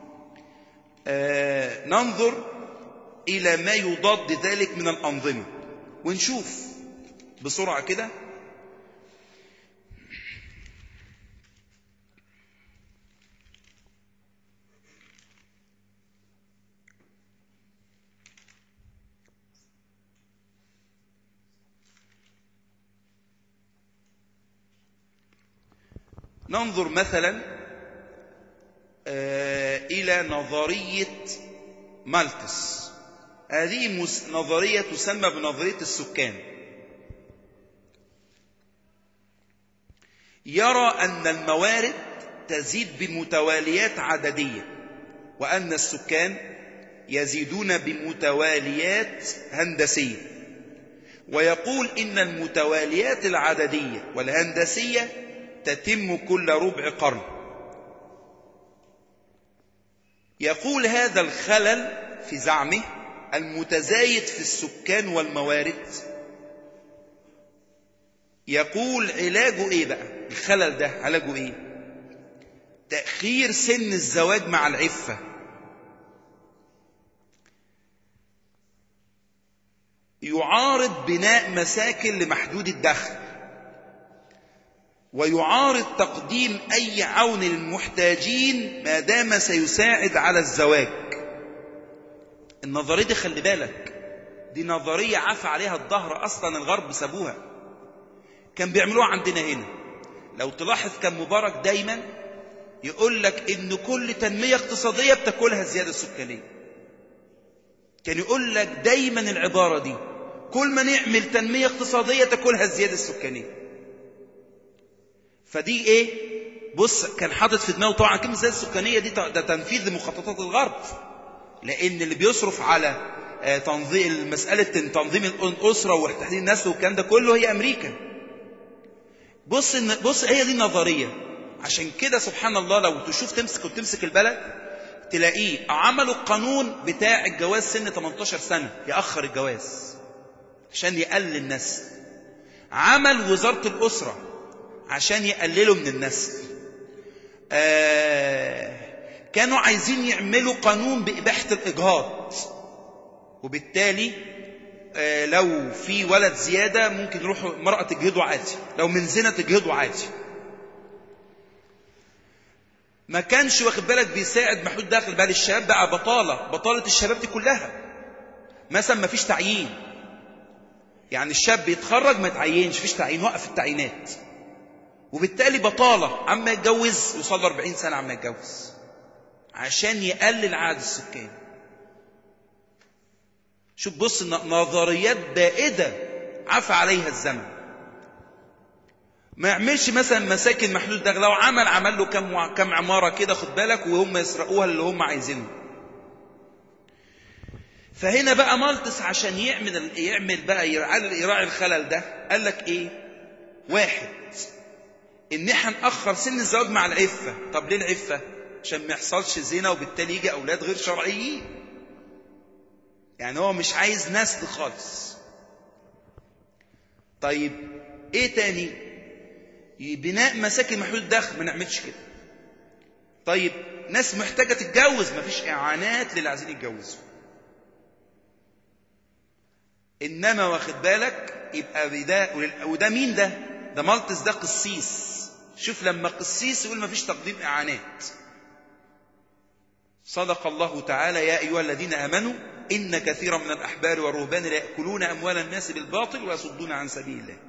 ننظر إلى ما يضاد ذلك من الأنظمة ونشوف بسرعة كده ننظر مثلا آه، إلى نظرية مالتس هذه مس- نظرية تسمى بنظرية السكان يرى أن الموارد تزيد بمتواليات عددية وأن السكان يزيدون بمتواليات هندسية ويقول إن المتواليات العددية والهندسية تتم كل ربع قرن يقول هذا الخلل في زعمه المتزايد في السكان والموارد يقول علاجه ايه بقى الخلل ده علاجه ايه تأخير سن الزواج مع العفة يعارض بناء مساكن لمحدود الدخل ويعارض تقديم أي عون للمحتاجين ما دام سيساعد على الزواج النظرية دي خلي بالك دي نظرية عفى عليها الظهر أصلا الغرب سابوها كان بيعملوها عندنا هنا لو تلاحظ كان مبارك دايما يقول لك ان كل تنمية اقتصادية بتاكلها الزيادة السكانية كان يقول لك دايما العبارة دي كل ما نعمل تنمية اقتصادية تاكلها الزيادة السكانية فدي ايه بص كان حاطط في دماغه طبعا كلمة الزيادة السكانية دي ده تنفيذ لمخططات الغرب لان اللي بيصرف على آه، تنظيم مسألة تنظيم الأسرة وتحديد النسل والكلام ده كله هي أمريكا بص إن بص هي دي النظرية عشان كده سبحان الله لو تشوف تمسك وتمسك البلد تلاقيه عملوا القانون بتاع الجواز سن 18 سنة يأخر الجواز عشان يقلل النسل عمل وزارة الأسرة عشان يقللوا من النسل آه كانوا عايزين يعملوا قانون بإباحة الإجهاض وبالتالي آه لو في ولد زيادة ممكن يروح مرأة تجهضه عادي لو من زنا تجهضه عادي ما كانش واخد بالك بيساعد محدود داخل بال الشباب بقى بطالة بطالة الشباب دي كلها مثلا ما فيش تعيين يعني الشاب بيتخرج ما يتعينش فيش تعيين وقف التعيينات وبالتالي بطالة عما يتجوز يوصل له 40 سنة عما يتجوز عشان يقلل عدد السكان شوف بص نظريات بائدة عفى عليها الزمن ما يعملش مثلا مساكن محدود دخل لو عمل عمل له كم كم عمارة كده خد بالك وهم يسرقوها اللي هم عايزينه فهنا بقى مالتس عشان يعمل يعمل بقى يراعي الخلل ده قال لك ايه واحد ان احنا ناخر سن الزواج مع العفه طب ليه العفه عشان ما يحصلش زنا وبالتالي يجي اولاد غير شرعيين يعني هو مش عايز نسل خالص طيب ايه تاني بناء مساكن محدود الدخل ما نعملش كده طيب ناس محتاجه تتجوز ما فيش اعانات للي عايزين يتجوزوا انما واخد بالك يبقى ده وده مين ده ده مالتس ده قسيس شوف لما قسيس يقول ما فيش تقديم اعانات صدق الله تعالى يا ايها الذين امنوا ان كثيرا من الاحبار والرهبان لا ياكلون اموال الناس بالباطل ويصدون عن سبيل الله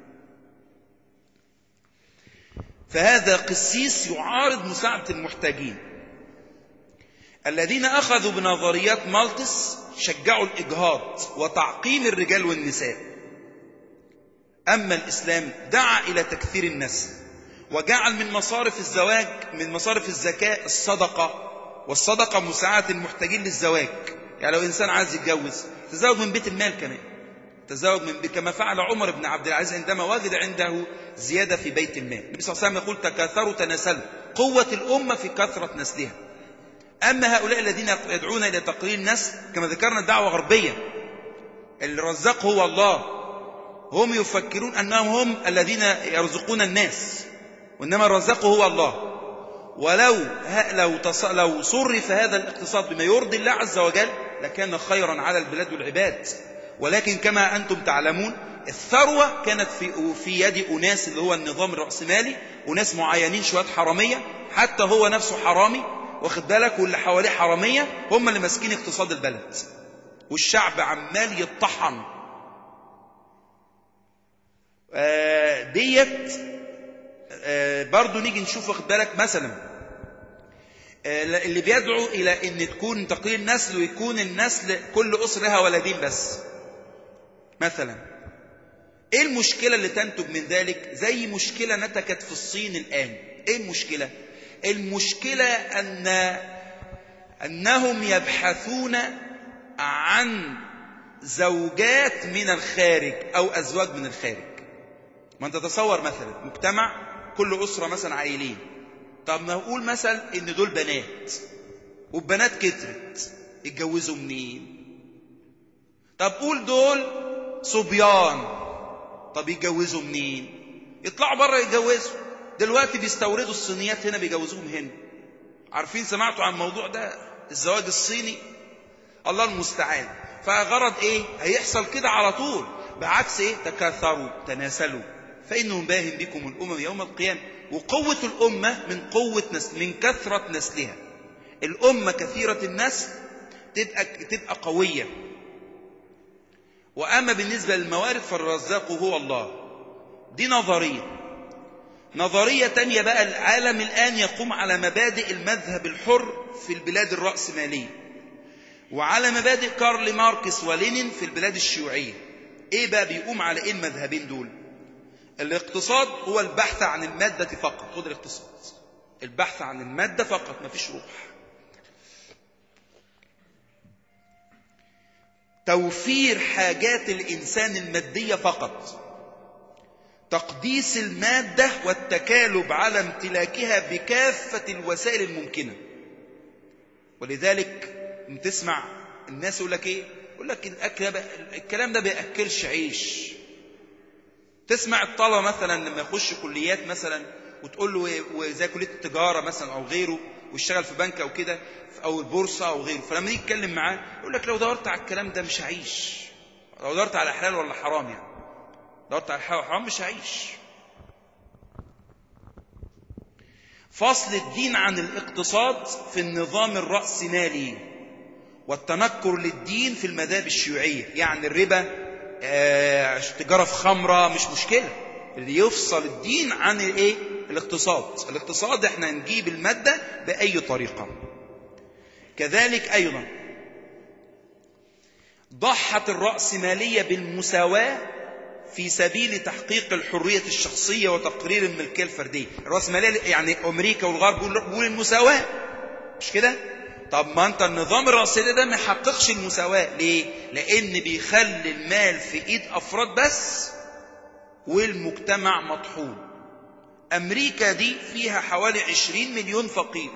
فهذا قسيس يعارض مساعده المحتاجين الذين اخذوا بنظريات مالتس شجعوا الاجهاض وتعقيم الرجال والنساء أما الإسلام دعا إلى تكثير النسل وجعل من مصارف الزواج من مصارف الزكاة الصدقة والصدقة مساعدة المحتاجين للزواج يعني لو إنسان عايز يتجوز تزوج من بيت المال كمان تزوج من بيت كما فعل عمر بن عبد العزيز عندما وجد عنده زيادة في بيت المال النبي صلى الله عليه وسلم يقول تكاثروا تناسلوا قوة الأمة في كثرة نسلها أما هؤلاء الذين يدعون إلى تقليل النسل كما ذكرنا دعوة غربية الرزاق هو الله هم يفكرون أنهم هم الذين يرزقون الناس وإنما الرزاق هو الله ولو لو لو صرف هذا الاقتصاد بما يرضي الله عز وجل لكان خيرا على البلاد والعباد ولكن كما أنتم تعلمون الثروة كانت في في يد أناس اللي هو النظام الرأسمالي وناس معينين شوية حرامية حتى هو نفسه حرامي واخد بالك واللي حواليه حرامية هم اللي ماسكين اقتصاد البلد والشعب عمال يطحن آه، برضو نيجي نشوف واخد بالك مثلا آه، اللي بيدعو إلى أن تكون تقليل النسل ويكون النسل كل أسرة لها ولدين بس مثلا ايه المشكلة اللي تنتج من ذلك زي مشكلة نتكت في الصين الآن ايه المشكلة المشكلة أن أنهم يبحثون عن زوجات من الخارج أو أزواج من الخارج ما أنت تصور مثلا مجتمع كل أسرة مثلا عائلين طب نقول مثلا إن دول بنات والبنات كترت اتجوزوا منين طب قول دول صبيان طب يتجوزوا منين يطلعوا بره يتجوزوا دلوقتي بيستوردوا الصينيات هنا بيجوزوهم هنا عارفين سمعتوا عن الموضوع ده الزواج الصيني الله المستعان فغرض ايه هيحصل كده على طول بعكس ايه تكاثروا تناسلوا فانهم باهن بكم الامم يوم القيامه وقوه الامه من قوه نسل من كثره نسلها الامه كثيره النسل تبقى تبقى قويه واما بالنسبه للموارد فالرزاق هو الله دي نظريه نظرية تانية بقى العالم الآن يقوم على مبادئ المذهب الحر في البلاد الرأسمالية وعلى مبادئ كارل ماركس ولينين في البلاد الشيوعية ايه بقى بيقوم على ايه المذهبين دول الاقتصاد هو البحث عن المادة فقط خد الاقتصاد البحث عن المادة فقط مفيش روح توفير حاجات الإنسان المادية فقط تقديس المادة والتكالب على امتلاكها بكافة الوسائل الممكنة ولذلك تسمع الناس يقول لك ايه يقول لك الأكل بقى الكلام ده بيأكلش عيش تسمع الطلبة مثلا لما يخش كليات مثلا وتقول له وزي كلية التجارة مثلا أو غيره ويشتغل في بنك أو كده أو البورصة أو غيره فلما يجي يتكلم معاه يقول لك لو دورت على الكلام ده مش هعيش لو دورت على حلال ولا حرام يعني دورت على حلال وحرام مش هعيش فصل الدين عن الاقتصاد في النظام الرأسمالي والتنكر للدين في المذاهب الشيوعية يعني الربا آه، تجارة في خمرة مش مشكلة اللي يفصل الدين عن الايه الاقتصاد الاقتصاد احنا نجيب المادة بأي طريقة كذلك أيضا ضحت الرأسمالية بالمساواة في سبيل تحقيق الحرية الشخصية وتقرير الملكية الفردية الرأسمالية يعني أمريكا والغرب بيقول المساواة مش كده طب ما انت النظام الرأسمالي ده ما يحققش المساواة ليه لأن بيخلي المال في إيد أفراد بس والمجتمع مطحون أمريكا دي فيها حوالي 20 مليون فقير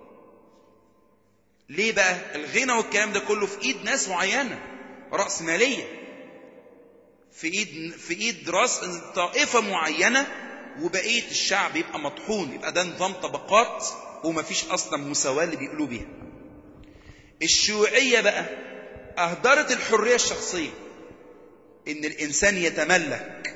ليه بقى الغنى والكلام ده كله في إيد ناس معينة رأسمالية في إيد, في إيد راس طائفة معينة وبقية الشعب يبقى مطحون يبقى ده نظام طبقات ومفيش أصلا مساواة اللي بيقولوا بيها الشيوعية بقى أهدرت الحرية الشخصية إن الإنسان يتملك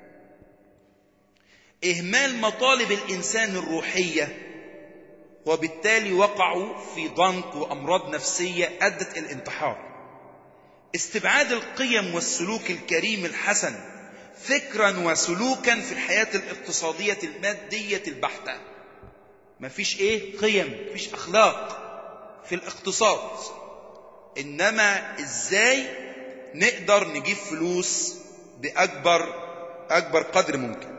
إهمال مطالب الإنسان الروحية وبالتالي وقعوا في ضنك وأمراض نفسية أدت إلى الانتحار استبعاد القيم والسلوك الكريم الحسن فكرا وسلوكا في الحياة الاقتصادية المادية البحتة مفيش ايه قيم مفيش اخلاق في الاقتصاد انما ازاي نقدر نجيب فلوس باكبر اكبر قدر ممكن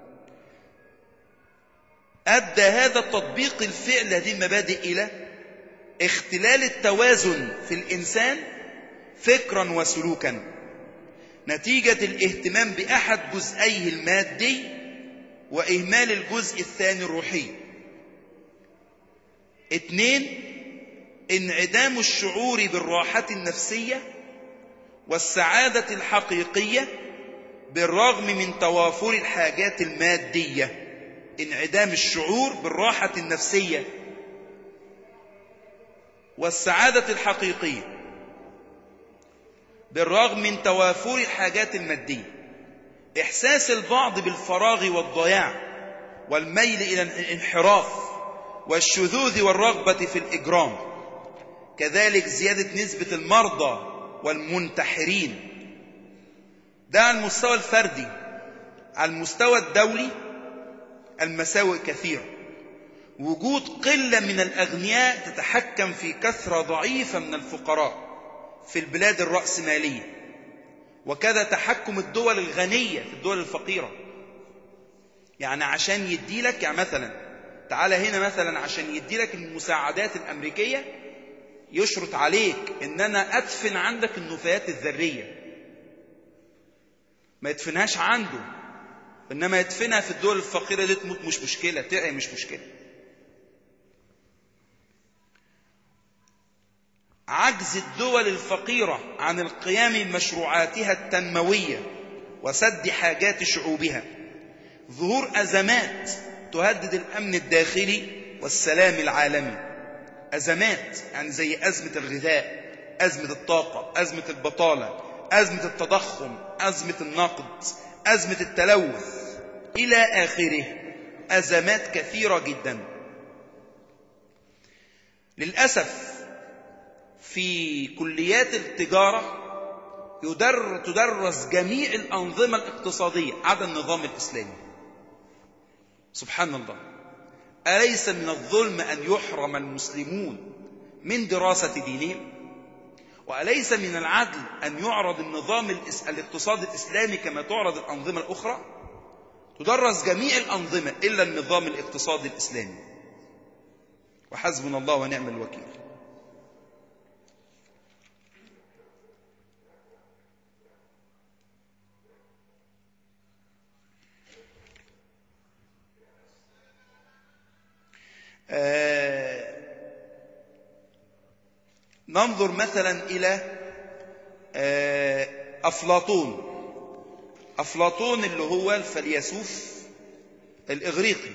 ادى هذا التطبيق الفعل هذه المبادئ الى اختلال التوازن في الانسان فكرا وسلوكا نتيجة الاهتمام بأحد جزئيه المادي وإهمال الجزء الثاني الروحي اثنين انعدام الشعور بالراحة النفسية والسعادة الحقيقية بالرغم من توافر الحاجات المادية انعدام الشعور بالراحة النفسية والسعادة الحقيقية بالرغم من توافر الحاجات المادية إحساس البعض بالفراغ والضياع والميل إلى الانحراف والشذوذ والرغبة في الإجرام كذلك زيادة نسبة المرضى والمنتحرين ده على المستوى الفردي على المستوى الدولي المساوئ كثيرة وجود قلة من الأغنياء تتحكم في كثرة ضعيفة من الفقراء في البلاد الرأسمالية وكذا تحكم الدول الغنية في الدول الفقيرة يعني عشان يديلك يعني مثلا تعالى هنا مثلا عشان يديلك المساعدات الأمريكية يشرط عليك ان انا ادفن عندك النفايات الذرية ما يدفنهاش عنده انما يدفنها في الدول الفقيرة دي تموت مش مشكلة تعي مش مشكلة عجز الدول الفقيرة عن القيام بمشروعاتها التنموية وسد حاجات شعوبها ظهور أزمات تهدد الأمن الداخلي والسلام العالمي أزمات يعني زي أزمة الغذاء أزمة الطاقة أزمة البطالة أزمة التضخم أزمة النقد أزمة التلوث إلى آخره أزمات كثيرة جدا للأسف في كليات التجارة يدر تدرس جميع الأنظمة الاقتصادية عدا النظام الإسلامي سبحان الله أليس من الظلم أن يحرم المسلمون من دراسة دينهم وأليس من العدل أن يعرض النظام الاقتصادي الإسلامي كما تعرض الأنظمة الأخرى تدرس جميع الأنظمة إلا النظام الاقتصادي الإسلامي وحسبنا الله ونعم الوكيل آه ننظر مثلا إلى آه أفلاطون أفلاطون اللي هو الفيلسوف الإغريقي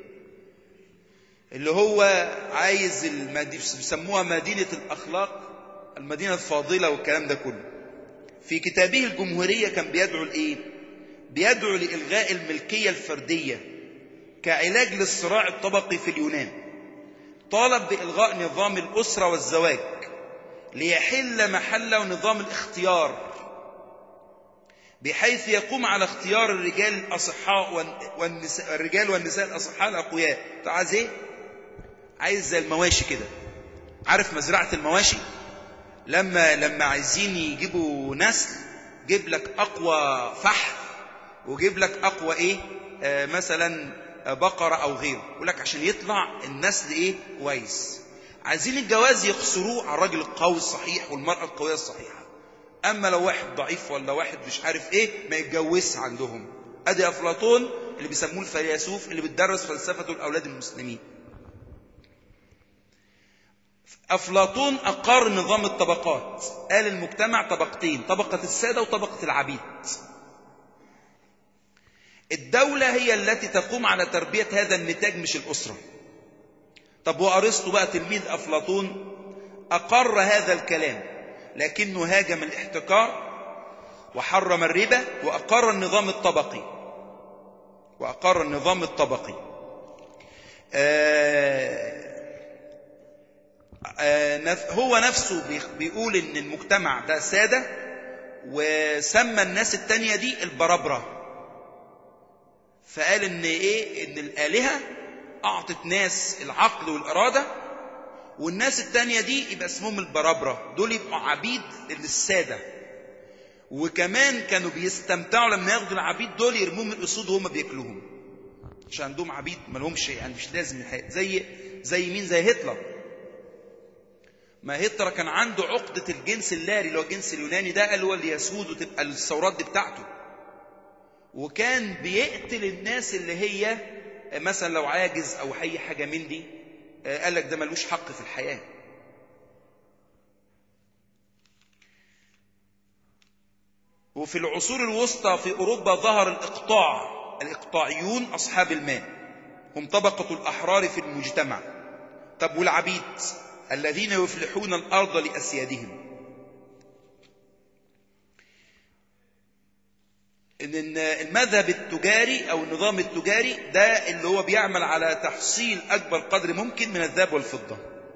اللي هو عايز المدينة بيسموها مدينة الأخلاق المدينة الفاضلة والكلام ده كله في كتابه الجمهورية كان بيدعو لإيه؟ بيدعو لإلغاء الملكية الفردية كعلاج للصراع الطبقي في اليونان طالب بإلغاء نظام الأسرة والزواج ليحل محله نظام الاختيار بحيث يقوم على اختيار الرجال الأصحاء والنساء الرجال والنساء الأصحاء الأقوياء عايز ايه؟ عايز زي المواشي كده عارف مزرعة المواشي لما لما عايزين يجيبوا نسل جيب لك أقوى فحل وجيب لك أقوى إيه آه مثلا بقرة أو غيره يقول لك عشان يطلع النسل إيه كويس عايزين الجواز يقصروه على الراجل القوي الصحيح والمرأة القوية الصحيحة أما لو واحد ضعيف ولا واحد مش عارف إيه ما يتجوزش عندهم أدي أفلاطون اللي بيسموه الفيلسوف اللي بتدرس فلسفته لأولاد المسلمين أفلاطون أقر نظام الطبقات قال المجتمع طبقتين طبقة السادة وطبقة العبيد الدولة هي التي تقوم على تربية هذا النتاج مش الأسرة طب وأرسطو بقى تلميذ أفلاطون أقر هذا الكلام لكنه هاجم الاحتكار وحرم الربا وأقر النظام الطبقي وأقر النظام الطبقي آه آه هو نفسه بيقول ان المجتمع ده سادة وسمى الناس التانية دي البربرة فقال ان ايه ان الالهه اعطت ناس العقل والاراده والناس التانية دي يبقى اسمهم البرابرة دول يبقوا عبيد للسادة وكمان كانوا بيستمتعوا لما ياخدوا العبيد دول يرموهم الاسود وهم بياكلوهم عشان عندهم عبيد ما لهمش يعني مش لازم الحياة زي زي مين زي هتلر ما هتلر كان عنده عقدة الجنس اللاري اللي هو الجنس اليوناني ده قال هو اللي يسود وتبقى الثورات دي بتاعته وكان بيقتل الناس اللي هي مثلا لو عاجز او اي حاجه من دي قال لك ده ملوش حق في الحياه وفي العصور الوسطى في اوروبا ظهر الاقطاع الاقطاعيون اصحاب المال هم طبقه الاحرار في المجتمع طب والعبيد الذين يفلحون الارض لاسيادهم ان المذهب التجاري او النظام التجاري ده اللي هو بيعمل على تحصيل اكبر قدر ممكن من الذهب والفضه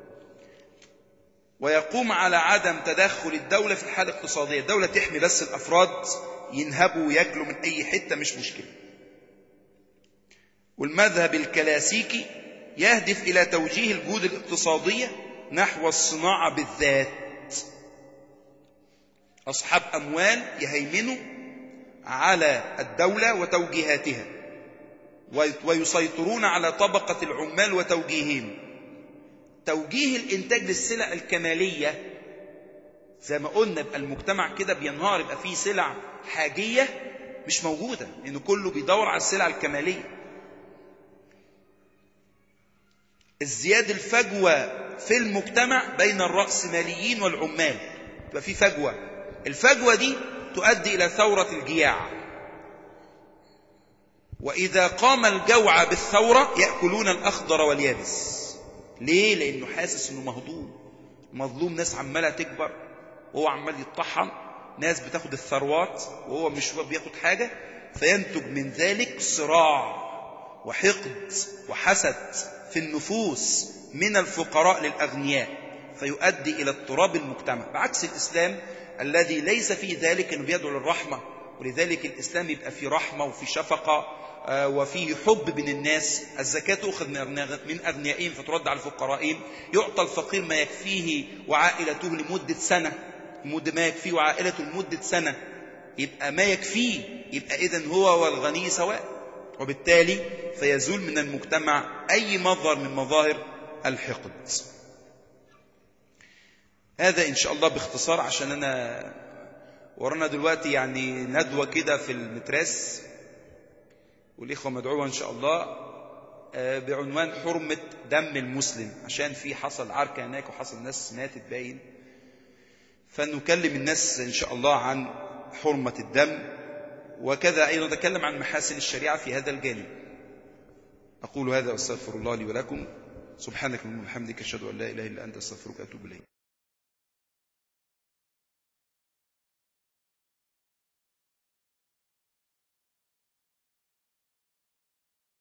ويقوم على عدم تدخل الدولة في الحالة الاقتصادية الدولة تحمي بس الأفراد ينهبوا وياكلوا من أي حتة مش مشكلة والمذهب الكلاسيكي يهدف إلى توجيه الجهود الاقتصادية نحو الصناعة بالذات أصحاب أموال يهيمنوا على الدولة وتوجيهاتها ويسيطرون على طبقة العمال وتوجيههم توجيه الإنتاج للسلع الكمالية زي ما قلنا يبقى المجتمع كده بينهار يبقى فيه سلع حاجية مش موجودة لأنه كله بيدور على السلع الكمالية ازدياد الفجوة في المجتمع بين الرأسماليين والعمال يبقى في فجوة الفجوة دي تؤدي إلى ثورة الجياع وإذا قام الجوع بالثورة يأكلون الأخضر واليابس ليه؟ لأنه حاسس أنه مهضوم مظلوم ناس عمالة تكبر وهو عمال يتطحن ناس بتاخد الثروات وهو مش بياخد حاجة فينتج من ذلك صراع وحقد وحسد في النفوس من الفقراء للأغنياء فيؤدي إلى اضطراب المجتمع بعكس الإسلام الذي ليس فيه ذلك أنه بيدعو للرحمة ولذلك الإسلام يبقى فيه رحمة وفيه شفقة وفيه حب بين الناس الزكاة تؤخذ من أغنيائهم فترد على الفقرائهم يعطى الفقير ما يكفيه وعائلته لمدة سنة ما يكفيه وعائلته لمدة سنة يبقى ما يكفيه يبقى إذن هو والغني سواء وبالتالي فيزول من المجتمع أي مظهر من مظاهر الحقد هذا إن شاء الله باختصار عشان أنا ورانا دلوقتي يعني ندوة كده في المتراس والإخوة مدعوة إن شاء الله بعنوان حرمة دم المسلم عشان في حصل عركة هناك وحصل ناس ماتت باين فنكلم الناس إن شاء الله عن حرمة الدم وكذا أيضا نتكلم عن محاسن الشريعة في هذا الجانب أقول هذا وأستغفر الله لي ولكم سبحانك اللهم وبحمدك أشهد أن لا إله إلا أنت أستغفرك وأتوب إليك